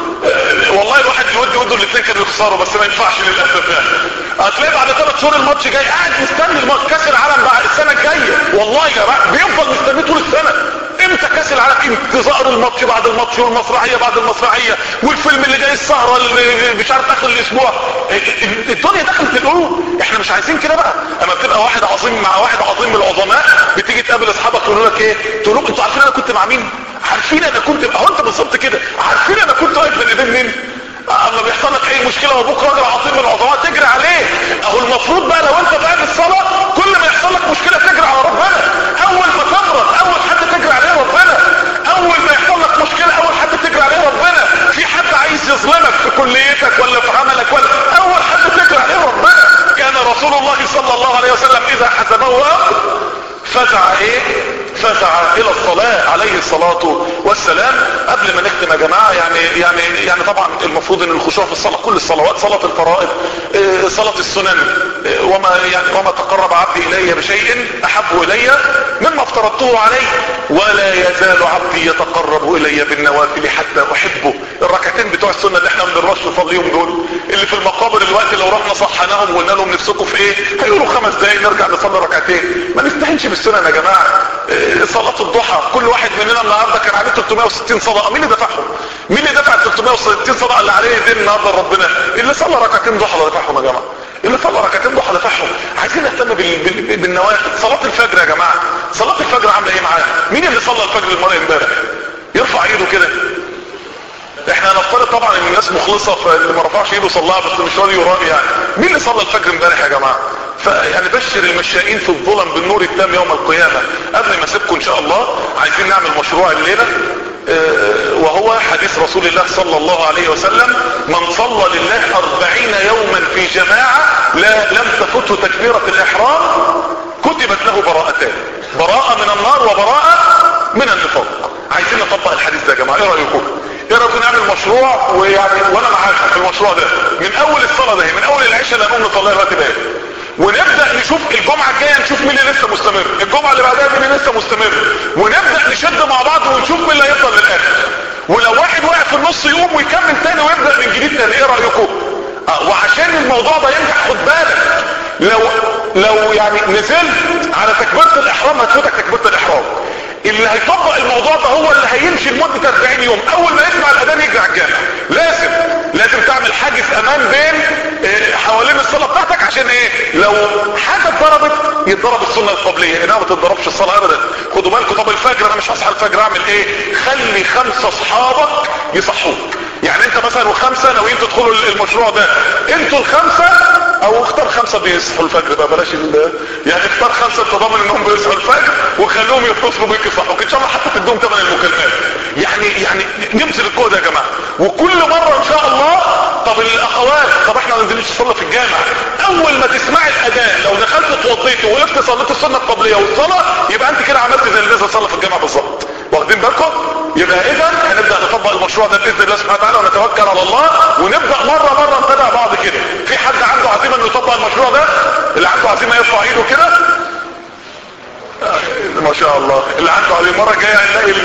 [SPEAKER 1] والله الواحد يودي وده الاثنين كانوا يخسروا بس ما ينفعش للاسف يعني هتلاقي بعد ثلاث شهور الماتش جاي قاعد مستني الماتش كاس العالم بعد السنه الجايه والله يا جماعه بيفضل مستنيه طول السنه امتى كاس العالم انتظار الماتش بعد الماتش والمسرحيه بعد المسرحيه والفيلم اللي جاي السهره اللي مش عارف اخر الاسبوع الدنيا دخلت القلوب احنا مش عايزين كده بقى اما بتبقى واحد عظيم مع واحد عظيم من العظماء بتيجي تقابل اصحابك يقولوا لك ايه تقول لهم انتوا عارفين انا كنت مع مين عارفين انا كنت اهو انت بالظبط كده عارفين انا كنت واقف بين ايدين مين اما بيحصل لك اي مشكله وابوك راجل عظيم من العظماء تجري عليه اهو المفروض بقى لو انت في قلب الصلاه كل ما يحصل لك مشكله تجري على ربنا اول ما تمرض اول حد تجري عليه ربنا اول ما يحصل لك مشكله اول حد تجري عليه ربنا في حد عايز يظلمك في كليتك ولا في عملك ولا اول حد تجري عليه ربنا كان رسول الله صلى الله عليه وسلم اذا حسبه امر فزع ايه فزع الى الصلاة عليه الصلاة والسلام قبل ما نختم يا جماعة يعني يعني يعني طبعا المفروض ان الخشوع في الصلاة كل الصلوات صلاة الفرائض اه صلاة السنن اه وما يعني وما تقرب عبدي الي بشيء احب الي مما افترضته عليه ولا يزال عبدي يتقرب الي بالنوافل حتى احبه الركعتين بتوع السنة اللي احنا ما بنرش نصليهم دول اللي في المقابر الوقت لو رحنا صحناهم وقلنا لهم نفسكم في ايه هيقولوا خمس دقايق نرجع نصلي ركعتين ما نستهنش بالسنن يا جماعة اه صلاة الضحى كل واحد مننا النهاردة كان عليه 360 صدقة مين اللي دفعهم مين اللي دفع 360 صدقة اللي عليه دين النهاردة ربنا اللي صلى ركعتين ضحى اللي دفعهم يا جماعة اللي صلى ركعتين ضحى دفعهم عايزين نهتم بال... بال... بالنوافل صلاة الفجر يا جماعة صلاة الفجر عاملة ايه معانا مين اللي صلى الفجر المرة امبارح يرفع ايده كده احنا هنفترض طبعا ان الناس مخلصة فاللي ما رفعش ايده صلاها بس مش راضي يرائي يعني مين اللي صلى الفجر امبارح يا جماعة فيعني بشر المشائين في الظلم بالنور التام يوم القيامة قبل ما اسيبكم ان شاء الله عايزين نعمل مشروع الليلة اه وهو حديث رسول الله صلى الله عليه وسلم من صلى لله أربعين يوما في جماعة لا لم تفته تكبيرة الإحرام كتبت له براءتان براءة من النار وبراءة من النفاق عايزين نطبق الحديث ده يا جماعة ايه رأيكم ايه رايكم نعمل مشروع ويعني وانا معاكم في المشروع ده من اول الصلاه ده من اول العشاء اللي هنقوم نصليها الوقت ده ونبدا نشوف الجمعه الجايه نشوف مين اللي لسه مستمر الجمعه اللي بعدها مين اللي لسه مستمر ونبدا نشد مع بعض ونشوف مين اللي هيفضل للاخر ولو واحد واقع في النص يقوم ويكمل تاني ويبدا من جديد تاني ايه رايكم آه وعشان الموضوع ده ينجح خد بالك لو لو يعني نزلت على تكبيره الاحرام هتفوتك تكبيره الاحرام اللي هيطبق الموضوع ده هو اللي هيمشي لمده 40 يوم اول ما يسمع الاذان يجري على الجامع لازم لازم تعمل حاجز امان بين اه حوالين الصلاه بتاعتك عشان ايه لو حاجه اتضربت يتضرب السنه القبليه انها ما تتضربش الصلاه ابدا خدوا بالكم طب الفجر انا مش هصحى الفجر اعمل ايه خلي خمسه اصحابك يصحوك يعني انت مثلا وخمسه ناويين تدخلوا المشروع ده انتوا الخمسه او اختار خمسه بيصحوا الفجر بقى بلاش يعني اختار خمسه انت ضامن انهم بيصحوا الفجر وخليهم يتصلوا بيك يصحوك ان شاء الله حتى تديهم ثمن المكالمات يعني يعني نبذل الجهد يا جماعه وكل مره ان شاء الله طب الاخوات طب احنا ما ننزلش نصلي في الجامع اول ما تسمعي الاذان لو دخلت اتوضيتي ووقفت صليت السنه القبليه والصلاه يبقى انت كده عملت زي اللي نزل صلى في الجامع بالظبط واخدين بالكم يبقى اذا هنبدا نطبق المشروع ده باذن الله سبحانه وتعالى ونتوكل على الله ونبدا مره مره نتابع بعض كده في حد عنده عزيمه انه يطبق المشروع ده اللي عنده عزيمه يرفع ايده كده ما شاء الله اللي عنده عليه المره الجايه هنلاقي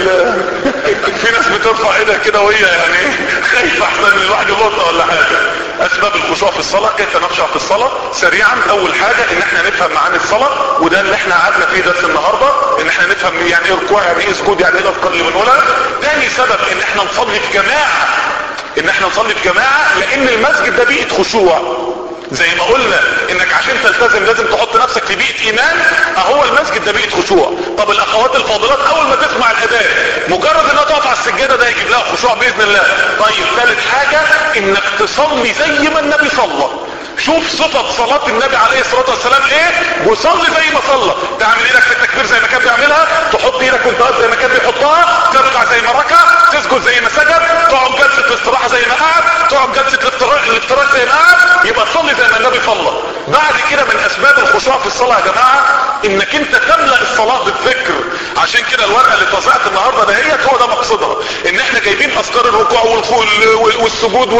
[SPEAKER 1] في ناس بترفع ايدها كده وهي يعني خايفه احسن من الواحد يبطأ ولا حاجه اسباب الخشوع في الصلاه كيف نخشع في الصلاه سريعا اول حاجه ان احنا نفهم معاني الصلاه وده اللي احنا قعدنا فيه درس النهارده ان احنا نفهم يعني ايه ركوع يعني ايه سجود يعني ايه الاذكار اللي بنقولها تاني سبب ان احنا نصلي في جماعه ان احنا نصلي في جماعه لان المسجد ده بيئه خشوع زي ما قلنا انك عشان تلتزم لازم تحط نفسك في بيئة ايمان اهو المسجد ده بيئة خشوع طب الاخوات الفاضلات اول ما تسمع الاذان مجرد انها تقف على السجادة ده يجيب لها خشوع باذن الله طيب ثالث حاجة انك تصلي زي ما النبي صلى شوف صفة صلاة النبي عليه الصلاة والسلام ايه وصلي زي ما صلى تعمل ايدك في التكبير زي ما كان بيعملها تحط ايدك وانت زي ما كان بيحطها تركع زي ما ركع تسجد زي ما سجد تقعد جلسة الاستراحة زي ما قعد تقعد جلسة الافتراض زي ما قعد يبقى تصلي زي ما النبي صلى بعد كده من اسباب الخشوع في الصلاة يا جماعة انك انت تملأ الصلاة بالذكر عشان كده الورقة اللي اتوزعت النهاردة دهيت هو ده مقصدها ان احنا جايبين اذكار الركوع والسجود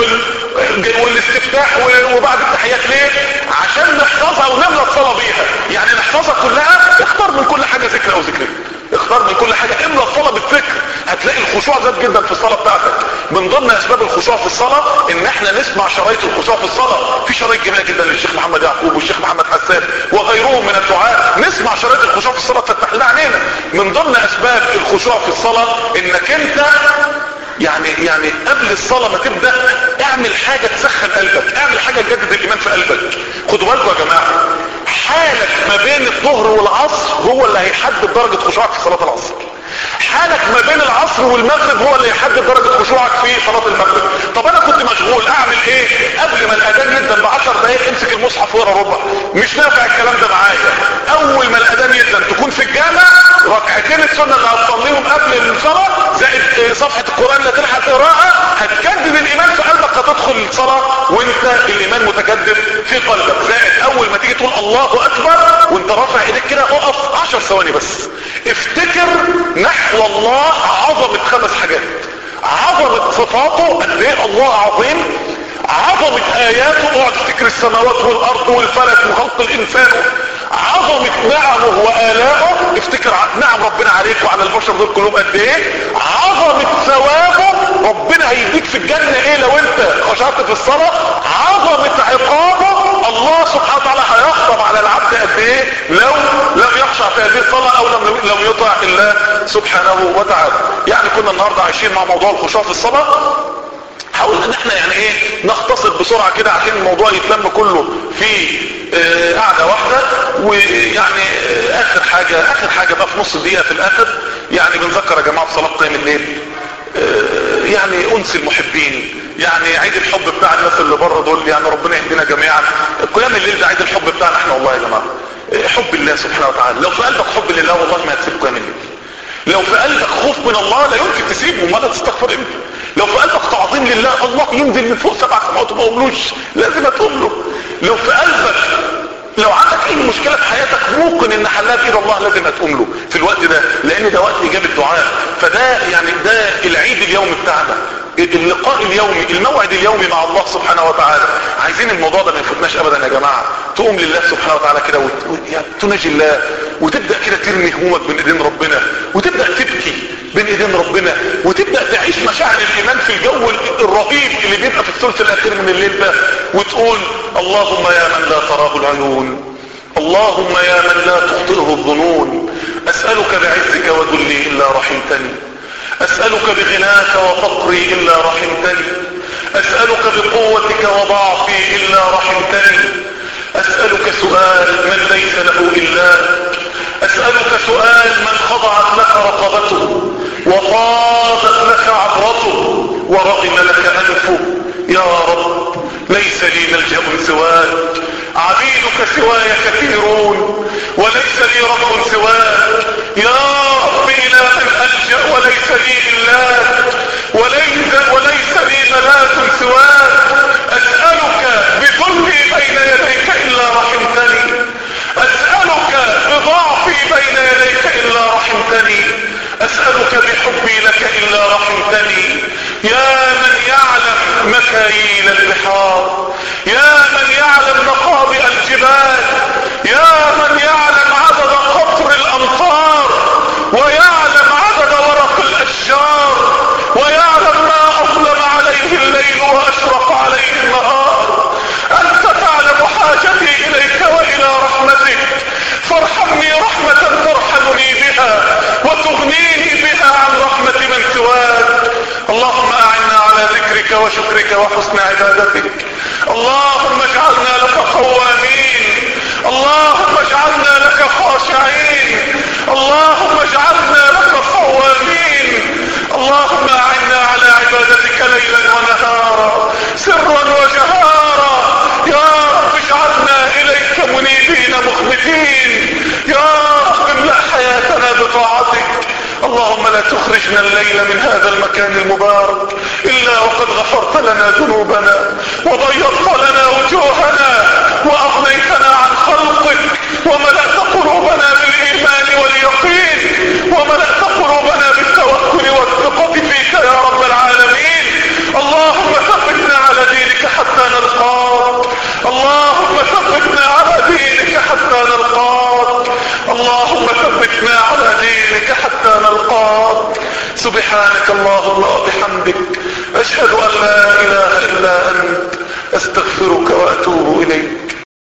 [SPEAKER 1] والاستفتاح وبعد التحيات ليه عشان نحفظها ونملى الصلاة بيها يعني نحفظها كلها اختار من كل حاجة ذكر او ذكرين اختار من كل حاجة املى الصلاة بالذكر هتلاقي الخشوع زاد جدا في الصلاة بتاعتك من ضمن اسباب الخشوع في الصلاة ان احنا نسمع شرايط الخشوع في الصلاة في شرايط جميلة جدا للشيخ محمد يعقوب والشيخ محمد حسان وغيرهم من الدعاء نسمع شرايط الخشوع في الصلاة تفتح لنا عينينا من ضمن اسباب الخشوع في الصلاة انك انت يعني يعني قبل الصلاة ما تبدأ اعمل حاجة تسخن قلبك اعمل حاجة تجدد الايمان في قلبك خدوا بالكم يا جماعة حالك ما بين الظهر والعصر هو اللي هيحدد درجة خشوعك في صلاة العصر حالك ما بين العصر والمغرب هو اللي يحدد درجة خشوعك في صلاة المغرب طب انا كنت مشغول اعمل ايه قبل ما الاذان يدن بعشر دقايق امسك المصحف ورا ربع مش نافع الكلام ده معايا اول ما الاذان يدن تكون في الجامع ركعتين السنة اللي هتصليهم قبل الصلاة زائد صفحة القرآن اللي تلحق تقراها هتجدد الايمان في قلبك هتدخل الصلاة وانت الايمان متجدد في قلبك زائد اول ما تيجي تقول الله اكبر وانت رافع ايديك كده اقف عشر ثواني بس افتكر نحو الله عظمة خمس حاجات عظمة صفاته قد ايه الله عظيم عظمة اياته اقعد تفتكر السماوات والارض والفلك وخلق الانسان عظمة نعمه والائه افتكر نعم ربنا عليك وعلى البشر دول كلهم قد ايه عظمة ثوابه ربنا هيديك في الجنة ايه لو انت خشعت في الصلاة عظمة عقابه الله سبحانه وتعالى هيغضب على العبد قد ايه لو لم يخشع في هذه الصلاة او لم لم يطع الله سبحانه وتعالى يعني كنا النهاردة عايشين مع موضوع الخشوع في الصلاة حاول ان احنا يعني ايه نختصر بسرعة كده عشان الموضوع يتلم كله في اه قعدة واحدة ويعني اه اخر حاجة اخر حاجة بقى في نص دقيقة في الاخر يعني بنذكر يا جماعة بصلاة قيام الليل اه يعني انس المحبين يعني عيد الحب بتاع الناس اللي بره دول يعني ربنا يهدينا جميعا قيام الليل ده عيد الحب بتاعنا احنا والله يا جماعة حب الله سبحانه وتعالى لو في قلبك حب لله والله ما هتسيب قيام الليل لو في قلبك خوف من الله لا يمكن تسيبه ماذا تستغفر امتى لو في قلبك تعظيم لله الله ينزل من فوق سبع سماوات وما قوملوش لازم هتقوم له لو في قلبك لو عندك اي مشكلة في حياتك ممكن ان حلها بايد الله لازم هتقوم له في الوقت ده لان ده وقت اجابة دعاء فده يعني ده العيد اليوم بتاعنا اللقاء اليومي الموعد اليومي مع الله سبحانه وتعالى عايزين الموضوع ده ما يفوتناش ابدا يا جماعة تقوم لله سبحانه وتعالى كده وتناجي الله وتبدأ كده ترمي همومك بين ايدين ربنا وتبدأ تبكي بين ايدين ربنا وتبدأ تعيش مشاعر الايمان في الجو الرهيب اللي بيبقى في الثلث الاخير من الليل ده وتقول اللهم يا من لا تراه العيون اللهم يا من لا تخطئه الظنون اسألك بعزك وذلي الا رحمتني اسألك بغناك وفقري الا رحمتني اسألك بقوتك وضعفي الا رحمتني اسألك سؤال من ليس له الاك اسألك سؤال من خضعت لك رقبته وفاضت لك عبرته ورغم لك انفه يا رب ليس لي ملجأ سواك عبيدك سواي كثيرون وليس لي رب سواك يا رب إلى من ألجأ وليس لي إلاك وليس, وليس لي ملاك سواك أسألك بذلي بين يديك إلا رحمتني أسألك بضعفي بين يديك إلا رحمتني أسألك بحبي لك إلا رحمتني يا من يعلم مكاييل البحار يا من يعلم مقابئ الجبال يا من يعلم عدد قطر الأمطار ويعلم عدد ورق الأشجار ويعلم ما أظلم عليه الليل وأشرق عليه النهار أنت تعلم حاجتي إليك وإلى رحمتك فارحمني رحمة ترحمني بها وتغنيني بها عن رحمة من سواك اللهم أعنا على ذكرك وشكرك وحسن عبادتك اللهم اجعلنا لك قوامين اللهم اجعلنا لك خاشعين اللهم اجعلنا لك قوامين اللهم أعنا على عبادتك ليلا ونهارا سرا وجهارا يا رب اجعلنا إليك منيبين مخبتين يا رب املأ حياتنا بطاعتك اللهم لا تخرجنا الليل من هذا المكان المبارك إلا وقد غفرت لنا ذنوبنا وضيقت لنا وجوهنا وأغنيتنا عن خلقك وملأت قلوبنا بالإيمان واليقين وملأت قلوبنا بالتوكل والثقة فيك يا رب العالمين اللهم ثبتنا على دينك حتى نلقاك اللهم ثبتنا على دينك حتى نلقاك اللهم ثبتنا على دينك حتى نلقاك سبحانك اللهم وبحمدك اشهد ان لا اله الا انت استغفرك واتوب اليك